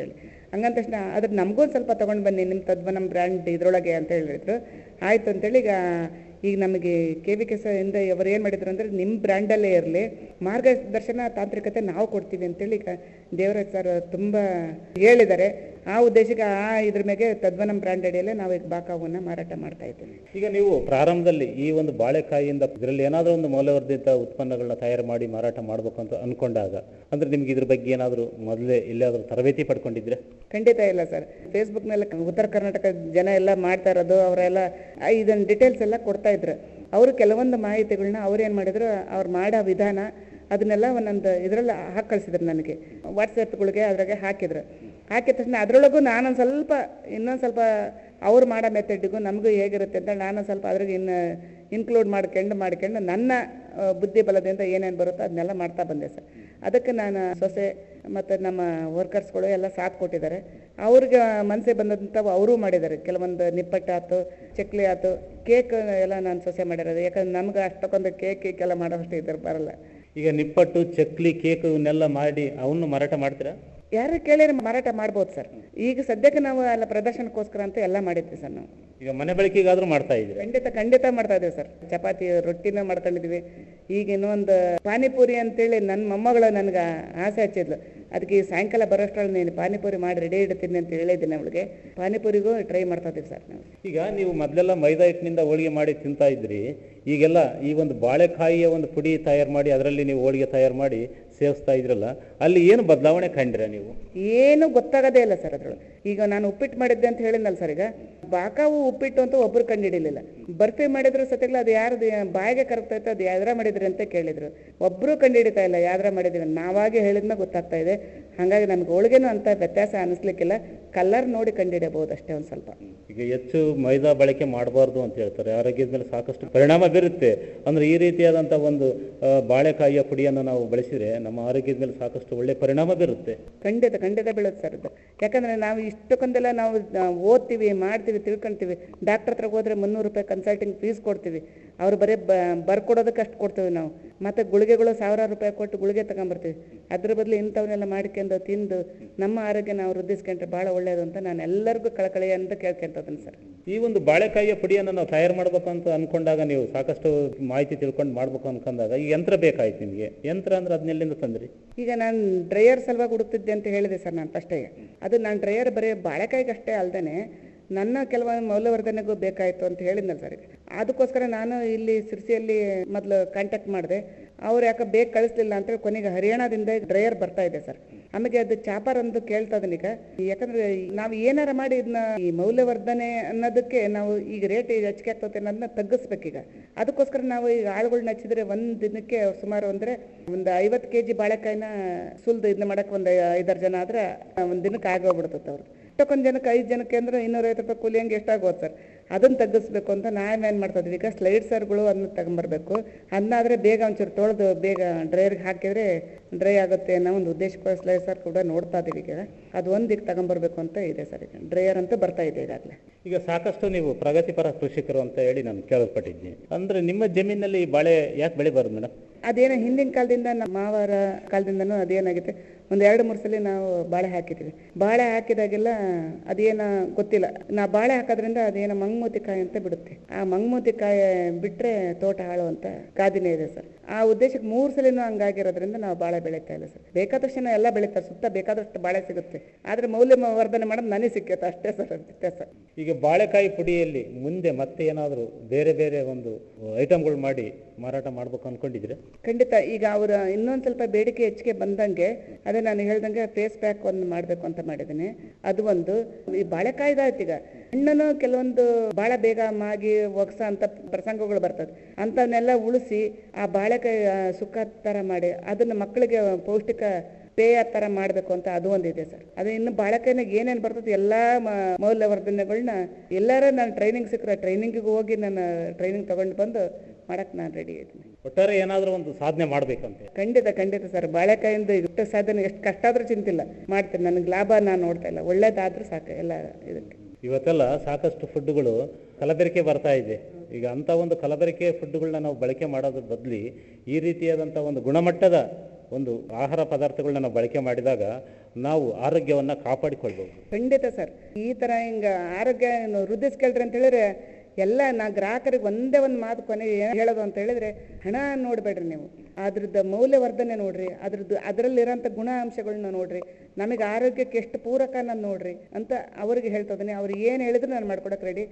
ಹಂಗಂದ ತಕ್ಷಣ ಅದ್ರ ನಮಗೂ ಒಂದು ಸ್ವಲ್ಪ ತೊಗೊಂಡು ಬನ್ನಿ ನಿಮ್ಮ ತದ್ವನಂ ಬ್ರ್ಯಾಂಡ್ ಇದರೊಳಗೆ ಅಂತ ಹೇಳಿದ್ರು ಆಯಿತು ಅಂತೇಳಿ ಈಗ ಈಗ ನಮಗೆ ಕೆ ವಿ ಕೆಸ ಇಂದ ಅವರು ಏನು ಮಾಡಿದ್ರು ಅಂದರೆ ನಿಮ್ಮ ಬ್ರ್ಯಾಂಡಲ್ಲೇ ಇರಲಿ ಮಾರ್ಗದರ್ಶನ ತಾಂತ್ರಿಕತೆ ನಾವು ಕೊಡ್ತೀವಿ ಅಂತೇಳಿ ಈಗ ದೇವರಾಜ್ ಸರ್ ತುಂಬ ಹೇಳಿದ್ದಾರೆ ಆ ಉದ್ದೇಶಕ್ಕೆ ಆ ಇದ್ರ ಮೇಲೆ ತದ್ವನಂ ಬ್ರ್ಯಾಂಡ್ ಅಡಿಯಲ್ಲೇ ನಾವು ಈಗ ಬಾಕಾವನ್ನ ಮಾರಾಟ ಮಾಡ್ತಾ ಇದ್ದೀವಿ ಈಗ ನೀವು ಪ್ರಾರಂಭದಲ್ಲಿ ಈ ಒಂದು ಬಾಳೆಕಾಯಿಯಿಂದ ಇದರಲ್ಲಿ ಏನಾದರೂ ಒಂದು ಮೌಲ್ಯವರ್ಧಿತ ಉತ್ಪನ್ನಗಳನ್ನ ತಯಾರು ಮಾಡಿ ಮಾರಾಟ ಮಾಡಬೇಕು ಅಂತ ಅನ್ಕೊಂಡಾಗ ಅಂದ್ರೆ ನಿಮ್ಗೆ ಇದ್ರ ಬಗ್ಗೆ ಏನಾದರೂ ಮೊದಲೇ ಎಲ್ಲಿಯಾದರೂ ತರಬೇತಿ ಪಡ್ಕೊಂಡಿದ್ರೆ ಖಂಡಿತ ಇಲ್ಲ ಸರ್ ಫೇಸ್ಬುಕ್ನಲ್ಲಿ ಉತ್ತರ ಕರ್ನಾಟಕ ಜನ ಎಲ್ಲ ಮಾಡ್ತಾ ಇರೋದು ಅವರೆಲ್ಲ ಇದನ್ನ ಡೀಟೇಲ್ಸ್ ಎಲ್ಲ ಕೊಡ್ತಾ ಇದ್ರು ಅವರು ಕೆಲವೊಂದು ಮಾಹಿತಿಗಳನ್ನ ಅವ್ರು ಏನು ಮಾಡಿದ್ರು ಅವ್ರು ಮಾಡೋ ವಿಧಾನ ಅದನ್ನೆಲ್ಲ ಒಂದೊಂದು ಇದರಲ್ಲಿ ಹಾಕಿ ಕಳಿಸಿದ್ರು ನನಗೆ ವಾಟ್ಸಪ್ಗಳಿಗೆ ಅದ್ರಾಗೆ ಹಾಕಿದ್ರು ಹಾಕಿದ ತಕ್ಷಣ ಅದರೊಳಗೂ ನಾನೊಂದು ಸ್ವಲ್ಪ ಇನ್ನೊಂದು ಸ್ವಲ್ಪ ಅವ್ರು ಮಾಡೋ ಮೆಥಡಿಗೂ ನಮಗೂ ಹೇಗಿರುತ್ತೆ ಅಂತ ನಾನು ಸ್ವಲ್ಪ ಅದ್ರಾಗೆ ಇನ್ನು ಇನ್ಕ್ಲೂಡ್ ಮಾಡ್ಕೊಂಡು ಮಾಡ್ಕೊಂಡು ನನ್ನ ಆ, ಬುದ್ಧಿ ಬಲದಿಂದ ಏನೇನು ಬರುತ್ತೋ ಅದನ್ನೆಲ್ಲ ಮಾಡ್ತಾ ಬಂದೆ ಸರ್ ಅದಕ್ಕೆ ನಾನು ಸೊಸೆ ಮತ್ತು ನಮ್ಮ ವರ್ಕರ್ಸ್ಗಳು ಎಲ್ಲ ಸಾಥ್ ಕೊಟ್ಟಿದ್ದಾರೆ ಅವ್ರಿಗೆ ಮನಸ್ಸಿಗೆ ಬಂದಂಥವು ಅವರೂ ಮಾಡಿದ್ದಾರೆ ಕೆಲವೊಂದು ನಿಪ್ಪಟ್ಟು ಆಯ್ತು ಚಕ್ಲಿ ಆಯ್ತು ಕೇಕ್ ಎಲ್ಲ ನಾನು ಸೊಸೆ ಮಾಡಿರೋದು ಯಾಕಂದ್ರೆ ನಮ್ಗೆ ಅಷ್ಟಕ್ಕೊಂದು ಕೇಕ್ ಕೇಕ್ ಮಾಡೋಷ್ಟು ಇದ್ರ ಬರಲ್ಲ ಈಗ ನಿಪ್ಪಟ್ಟು ಚಕ್ಲಿ ಕೇಕ್ ಇವನ್ನೆಲ್ಲ ಮಾಡಿ ಅವನ್ನು ಮಾರಾಟ ಮಾಡ್ತೀರಾ ಯಾರು ಕೇಳಿದ್ರೆ ಮಾರಾಟ ಮಾಡ್ಬೋದು ಸರ್ ಈಗ ಸದ್ಯಕ್ಕೆ ನಾವು ಎಲ್ಲ ಪ್ರದರ್ಶನಕ್ಕೋಸ್ಕರ ಅಂತ ಎಲ್ಲ ಮಾಡಿದ್ವಿ ಸರ್ ನಾವು ಈಗ ಮನೆ ಬಳಕೆಗಾದ್ರೂ ಮಾಡ್ತಾ ಇದ್ದೀರಾ ಖಂಡಿತ ಖಂಡಿತ ಮಾಡ್ತಾ ಇದ್ದೀವಿ ಸರ್ ಚಪಾತಿ ರೊಟ್ಟಿನ ಮಾಡ್ಕೊಂಡಿದ್ವಿ ಈಗ ಇನ್ನೊಂದು ಪಾನಿಪುರಿ ಅಂತೇಳಿ ನನ್ನ ಮೊಮ್ಮಗಳು ನನಗೆ ಆಸೆ ಹಚ್ಚಿದ್ಲು ಅದಕ್ಕೆ ಈ ಸಾಯಂಕಾಲ ಬರೋಷ್ಟ್ರಲ್ಲಿ ನೀನು ಪಾನಿಪುರಿ ಮಾಡಿ ರೆಡಿ ಇಡ್ತೀನಿ ಅಂತ ಹೇಳಿದ್ದೀನಿ ಅವಳಿಗೆ ಪಾನಿಪುರಿಗೂ ಟ್ರೈ ಮಾಡ್ತಾ ಇದ್ದೀವಿ ಸರ್ ನಾವು ಈಗ ನೀವು ಮೊದಲೆಲ್ಲ ಮೈದಾ ಹಿಟ್ಟಿನಿಂದ ಹೋಳಿಗೆ ಮಾಡಿ ತಿಂತಾ ಇದ್ರಿ ಈಗೆಲ್ಲ ಈ ಒಂದು ಬಾಳೆಕಾಯಿಯ ಒಂದು ಪುಡಿ ತಯಾರು ಮಾಡಿ ಅದರಲ್ಲಿ ನೀವು ಹೋಳಿಗೆ ತಯಾರು ಮಾಡಿ ಸೇವಿಸ್ತಾ ಇದ್ರಲ್ಲ ಅಲ್ಲಿ ಏನು ಬದಲಾವಣೆ ಕಂಡ್ರೆ ನೀವು ಏನು ಗೊತ್ತಾಗೋದೇ ಇಲ್ಲ ಸರ್ ಅದ್ರೊಳಗೆ ಈಗ ನಾನು ಉಪ್ಪಿಟ್ಟು ಮಾಡಿದ್ದೆ ಅಂತ ಹೇಳಿದ್ನಲ್ಲ ಸರ್ ಈಗ ಬಾಕಾವು ಉಪ್ಪಿಟ್ಟು ಅಂತ ಒಬ್ರು ಕಂಡಿಡಿಲಿಲ್ಲ ಬರ್ಫಿ ಮಾಡಿದ್ರು ಸತ್ಯಗಳು ಅದು ಯಾರ್ದು ಬಾಯಿಗೆ ಕರಗ್ತೈತೆ ಅದು ಯಾವ್ದ್ರ ಮಾಡಿದ್ರಿ ಅಂತ ಕೇಳಿದ್ರು ಒಬ್ರು ಕಂಡಿಡಿತಾ ಇಲ್ಲ ಯಾವ್ದ್ರ ಮಾಡಿದ್ವಿ ನಾವಾಗೆ ಹೇಳಿದ್ನ ಗೊತ್ತಾಗ್ತಾ ಇದೆ ಹಾಗಾಗಿ ನಮ್ಗೆ ಹೋಳಿಗೆನೂ ಅಂತ ವ್ಯತ್ಯಾಸ ಅನಿಸ್ಲಿಕ್ಕಿಲ್ಲ ಕಲರ್ ನೋಡಿ ಕಂಡಿಡಿಯಬಹುದು ಅಷ್ಟೇ ಒಂದು ಸ್ವಲ್ಪ ಈಗ ಹೆಚ್ಚು ಮೈದಾ ಬಳಕೆ ಮಾಡಬಾರ್ದು ಅಂತ ಹೇಳ್ತಾರೆ ಆರೋಗ್ಯದ ಮೇಲೆ ಸಾಕಷ್ಟು ಪರಿಣಾಮ ಬೀರುತ್ತೆ ಅಂದ್ರೆ ಈ ರೀತಿಯಾದಂಥ ಒಂದು ಆ, ಬಾಳೆಕಾಯಿಯ ಪುಡಿಯನ್ನು ನಾವು ಬಳಸಿದ್ರೆ ನಮ್ಮ ಆರೋಗ್ಯದ ಮೇಲೆ ಸಾಕಷ್ಟು ಒಳ್ಳೆ ಪರಿಣಾಮ ಬೀರುತ್ತೆ ಖಂಡಿತ ಖಂಡಿತ ಬೀಳುತ್ತೆ ಸರ್ ಅದು ಯಾಕಂದ್ರೆ ನಾವು ಇಷ್ಟಕ್ಕೊಂದೆಲ್ಲ ನಾವು ಆ, ಓದ್ತೀವಿ ಮಾಡ್ತೀವಿ ತಿಳ್ಕೊಂತೀವಿ ಡಾಕ್ಟರ್ ಹತ್ರ ಹೋದ್ರೆ ಮುನ್ನೂರು ರೂಪಾಯಿ ಕನ್ಸಲ್ಟಿಂಗ್ ಫೀಸ್ ಕೊಡ್ತೀವಿ ಅವ್ರು ಬರೀ ಬ ಬರ್ಕೊಡೋದಕ್ಕೆ ಅಷ್ಟು ಕೊಡ್ತೀವಿ ನಾವು ಮತ್ತೆ ಗುಳಿಗೆಗಳು ಸಾವಿರಾರು ರೂಪಾಯಿ ಕೊಟ್ಟು ಗುಳಿಗೆ ತಗೊಂಬರ್ತೀವಿ ಅದ್ರ ಬದಲು ಇಂಥವನ್ನೆಲ್ಲ ಮಾಡ್ಕೊಂಡು ತಿಂದು ನಮ್ಮ ಆರೋಗ್ಯ ನಾವು ವೃದ್ಧಿಸ್ಕೊಂಡ್ರೆ ಭಾಳ ಒಳ್ಳೆಯದು ಅಂತ ನಾನು ಎಲ್ಲರಿಗೂ ಕಳಕಳಿ ಅಂತ ಕೇಳ್ಕೊಂತದನ್ನು ಸರ್ ಈ ಒಂದು ಬಾಳೆಕಾಯಿಯ ಪುಡಿಯನ್ನು ನಾವು ತಯಾರು ಮಾಡ್ಬೇಕು ಅಂತ ಅನ್ಕೊಂಡಾಗ ನೀವು ಸಾಕಷ್ಟು ಮಾಹಿತಿ ತಿಳ್ಕೊಂಡು ಮಾಡ್ಬೇಕು ಅನ್ಕೊಂಡಾಗ ಈ ಯಂತ್ರ ಬೇಕಾಯ್ತು ನಿಮಗೆ ಯಂತ್ರ ಅಂದ್ರೆ ಅದನ್ನೆಲ್ಲಿಂದ ತಂದ್ರಿ ಈಗ ನಾನು ಡ್ರೈಯರ್ ಸಲುವಾಗಿ ಹುಡುಕ್ತಿದ್ದೆ ಅಂತ ಹೇಳಿದೆ ಸರ್ ನಾನು ಫಸ್ಟೇ ಅದು ನಾನು ಡ್ರೈಯರ್ ಬರೀ ಬಾಳೆಕಾಯಿಗೆ ಅಷ್ಟೇ ಅಲ್ದೇನೆ ನನ್ನ ಕೆಲವೊಂದು ಮೌಲ್ಯವರ್ಧನೆಗೂ ಬೇಕಾಯಿತು ಅಂತ ಹೇಳಿದ್ನಲ್ಲ ಸರ್ ಅದಕ್ಕೋಸ್ಕರ ನಾನು ಇಲ್ಲಿ ಸಿರ್ಸಿಯಲ್ಲಿ ಮೊದಲು ಕಾಂಟ್ಯಾಕ್ಟ್ ಮಾಡಿದೆ ಅವ್ರು ಯಾಕೆ ಬೇಗ ಕಳಿಸ್ಲಿಲ್ಲ ಅಂತೇಳಿ ಕೊನೆಗೆ ಹರಿಯಾಣದಿಂದ ಡ್ರೈಯರ್ ಬರ್ತಾ ಇದೆ ಸರ್ ಆಮೇಲೆ ಅದು ಚಾಪರ್ ಒಂದು ಕೇಳ್ತಾ ಇದೀನಿ ಈಗ ಯಾಕಂದ್ರೆ ನಾವು ಏನಾರ ಮಾಡಿ ಇದನ್ನ ಈ ಮೌಲ್ಯವರ್ಧನೆ ಅನ್ನೋದಕ್ಕೆ ನಾವು ಈಗ ರೇಟ್ ಹೆಚ್ಚಿಗೆ ಆಗ್ತದೆ ಅನ್ನೋದನ್ನ ತಗ್ಗಿಸ್ಬೇಕೀಗ ಅದಕ್ಕೋಸ್ಕರ ನಾವು ಈಗ ಆಳುಗಳ್ನ ಹಚ್ಚಿದ್ರೆ ಒಂದ್ ದಿನಕ್ಕೆ ಸುಮಾರು ಅಂದ್ರೆ ಒಂದು ಐವತ್ತು ಕೆ ಜಿ ಬಾಳೆಕಾಯಿನ ಸುಲ್ದು ಇದನ್ನ ಮಾಡಕ್ಕೆ ಒಂದು ಐದಾರು ಜನ ಆದ್ರೆ ಒಂದ್ ದಿನಕ್ಕೆ ಆಗೋಗ್ಬಿಡ್ತದೆ ಅವ್ರು ಇಷ್ಟಕ್ಕೊಂದು ಜನಕ್ಕೆ ಐದು ಜನಕ್ಕೆ ಅಂದ್ರೆ ಇನ್ನೂರೈವತ್ತು ರೂಪಾಯಿ ಕೂಲಿ ಹಂಗೆ ಎಷ್ಟಾಗೋದು ಸರ್ ಅದನ್ನ ತಗ್ಗಿಸ್ಬೇಕು ಅಂತ ನಾವೇನು ಮಾಡ್ತಾ ಇದೀವಿ ಈಗ ಸ್ಲೈಡ್ಸರ್ಗಳು ಅದನ್ನ ತಗೊಂಬರ್ಬೇಕು ಅದನ್ನಾದ್ರೆ ಬೇಗ ಒಂಚೂರು ತೊಳೆದು ಬೇಗ ಡ್ರೈಯರ್ಗೆ ಹಾಕಿದ್ರೆ ಡ್ರೈ ಆಗುತ್ತೆ ಅನ್ನೋ ಒಂದು ಉದ್ದೇಶಕ್ಕೋಸ್ಕರ ಸ್ಲೈಡ್ಸರ್ ಕೂಡ ನೋಡ್ತಾ ಇದೀವಿ ಈಗ ಅದು ಒಂದು ಈಗ ತಗೊಂಬರ್ಬೇಕು ಅಂತ ಇದೆ ಸರ್ ಈಗ ಡ್ರೈಯರ್ ಅಂತೂ ಬರ್ತಾ ಇದೆ ಈಗಾಗಲೇ ಈಗ ಸಾಕಷ್ಟು ನೀವು ಪ್ರಗತಿಪರ ಕೃಷಿಕರು ಅಂತ ಹೇಳಿ ನಾನು ಕೇಳಲ್ಪಟ್ಟಿದ್ದೀನಿ ಅಂದ್ರೆ ನಿಮ್ಮ ಜಮೀನಲ್ಲಿ ಈ ಬಾಳೆ ಯಾಕೆ ಬೆಳಿಬಾರ್ದು ಮೇಡಮ್ ಅದೇನೋ ಹಿಂದಿನ ಕಾಲದಿಂದ ನಮ್ಮ ಮಾವರ ಕಾಲದಿಂದನೂ ಅದೇನಾಗಿದೆ ಒಂದು ಎರಡು ಮೂರು ಸಲ ನಾವು ಬಾಳೆ ಹಾಕಿದ್ವಿ ಬಾಳೆ ಹಾಕಿದಾಗೆಲ್ಲ ಅದೇನ ಗೊತ್ತಿಲ್ಲ ನಾ ಬಾಳೆ ಹಾಕೋದ್ರಿಂದ ಅದೇನೋ ಮಂಗ್ಮೂತಿ ಕಾಯಿ ಅಂತ ಬಿಡುತ್ತೆ ಆ ಮಂಗ್ಮೂತಿ ಕಾಯಿ ಬಿಟ್ರೆ ತೋಟ ಹಾಳು ಅಂತ ಗಾದಿನೇ ಇದೆ ಸರ್ ಆ ಉದ್ದೇಶಕ್ಕೆ ಮೂರು ಸಲಿನೂ ಹಂಗಾಗಿರೋದ್ರಿಂದ ನಾವು ಬಾಳೆ ಬೆಳೀತಾ ಇಲ್ಲ ಸರ್ ಬೇಕಾದಷ್ಟು ಜನ ಎಲ್ಲ ಬೆಳೀತಾರೆ ಸುತ್ತ ಬೇಕಾದಷ್ಟು ಬಾಳೆ ಸಿಗುತ್ತೆ ಆದ್ರೆ ಮೌಲ್ಯ ವರ್ಧನೆ ಮಾಡೋದು ನನಗೆ ಸಿಕ್ಕೈತೆ ಅಷ್ಟೇ ಸರ್ ಅದು ವ್ಯತ್ಯಾಸ ಈಗ ಬಾಳೆಕಾಯಿ ಪುಡಿಯಲ್ಲಿ ಮುಂದೆ ಮತ್ತೆ ಏನಾದರೂ ಬೇರೆ ಬೇರೆ ಒಂದು ಐಟಮ್ಗಳು ಮಾಡಿ ಮಾರಾಟ ಮಾಡ್ಬೇಕು ಅನ್ಕೊಂಡಿದ್ರೆ ಖಂಡಿತ ಈಗ ಅವರ ಇನ್ನೊಂದು ಸ್ವಲ್ಪ ಬೇಡಿಕೆ ಹೆಚ್ಚಿಗೆ ಬಂದಂಗೆ ಅದೇ ನಾನು ಹೇಳ್ದಂಗೆ ಫೇಸ್ ಪ್ಯಾಕ್ ಒಂದು ಮಾಡಬೇಕು ಅಂತ ಮಾಡಿದ್ದೀನಿ ಅದು ಒಂದು ಈ ಬಾಳೆಕಾಯ್ದಾಯ್ತು ಈಗ ಹಣ್ಣನ್ನು ಕೆಲವೊಂದು ಬಹಳ ಬೇಗ ಮಾಗಿ ಒಗ್ಸ ಅಂತ ಪ್ರಸಂಗಗಳು ಬರ್ತದೆ ಅಂಥವನ್ನೆಲ್ಲ ಉಳಿಸಿ ಆ ಬಾಳೆಕಾಯಿ ಆ, ಸುಕ್ಕ ಥರ ಮಾಡಿ ಅದನ್ನು ಮಕ್ಕಳಿಗೆ ಪೌಷ್ಟಿಕ ಪೇಯ ಥರ ಮಾಡಬೇಕು ಅಂತ ಅದು ಒಂದಿದೆ ಸರ್ ಅದು ಇನ್ನು ಬಾಳೆಕಾಯಿನಾಗ ಏನೇನು ಬರ್ತದೆ ಎಲ್ಲ ಮ- ಮೌಲ್ಯವರ್ಧನೆಗಳನ್ನ ಎಲ್ಲಾರ ನಾನು ಟ್ರೈನಿಂಗ್ ಸಿಕ್ಕರೆ ಟ್ರೈನಿಂಗಿಗೆ ಹೋಗಿ ನಾನು ಟ್ರೈನಿಂಗ್ ತಗೊಂಡು ಬಂದು ಮಾಡಕ್ಕೆ ನಾನು ರೆಡಿ ಇದ್ದೀನಿ ಒಟ್ಟಾರೆ ಏನಾದರೂ ಒಂದು ಸಾಧನೆ ಮಾಡ್ಬೇಕಂತೆ ಖಂಡಿತ ಖಂಡಿತ ಸರ್ ಬಾಳೆಕಾಯಿಂದ ಎಷ್ಟು ಸಾಧನೆ ಎಷ್ಟು ಕಷ್ಟ ಆದ್ರೂ ಚಿಂತಿಲ್ಲ ಮಾಡ್ತೀನಿ ನನಗೆ ಲಾಭ ನಾನು ನೋಡ್ತಾ ಇಲ್ಲ ಒಳ್ಳೇದಾದ್ರೂ ಸಾಕು ಎಲ್ಲ ಇದಕ್ಕೆ ಇವತ್ತೆಲ್ಲ ಸಾಕಷ್ಟು ಫುಡ್ಗಳು ಕಲಬೆರಕೆ ಬರ್ತಾ ಇದೆ ಈಗ ಅಂಥ ಒಂದು ಕಲಬೆರಕೆ ಫುಡ್ಗಳನ್ನ ನಾವು ಬಳಕೆ ಮಾಡೋದ್ರ ಬದಲಿ ಈ ರೀತಿಯಾದಂಥ ಒಂದು ಗುಣಮಟ್ಟದ ಒಂದು ಆಹಾರ ಪದಾರ್ಥಗಳನ್ನ ನಾವು ಬಳಕೆ ಮಾಡಿದಾಗ ನಾವು ಆರೋಗ್ಯವನ್ನು ಕಾಪಾಡಿಕೊಳ್ಬೋದು ಖಂಡಿತ ಸರ್ ಈ ಥರ ಹಿಂಗೆ ಆರೋಗ್ಯ ವೃದ್ಧಿಸ್ಕೊಳ್ರಿ ಅಂತ ಹೇಳಿದ್ರೆ ಎಲ್ಲ ನಾ ಗ್ರಾಹಕರಿಗೆ ಒಂದೇ ಒಂದು ಮಾತು ಕೊನೆ ಏನ್ ಹೇಳೋದು ಅಂತ ಹೇಳಿದ್ರೆ ಹಣ ನೋಡಬೇಡ್ರಿ ನೀವು ಅದ್ರದ್ದು ಮೌಲ್ಯವರ್ಧನೆ ನೋಡ್ರಿ ಅದ್ರದ್ದು ಅದರಲ್ಲಿರೋಂಥ ಗುಣಾಂಶಗಳನ್ನ ನೋಡ್ರಿ ನಮಗೆ ಆರೋಗ್ಯಕ್ಕೆ ಎಷ್ಟು ಪೂರಕ ನಾನು ನೋಡ್ರಿ ಅಂತ ಅವ್ರಿಗೆ ಹೇಳ್ತದನೆ ಅವ್ರು ಏನು ಹೇಳಿದ್ರು ನಾನು ಮಾಡ್ಕೊಡಕ್ಕೆ ರೆಡಿ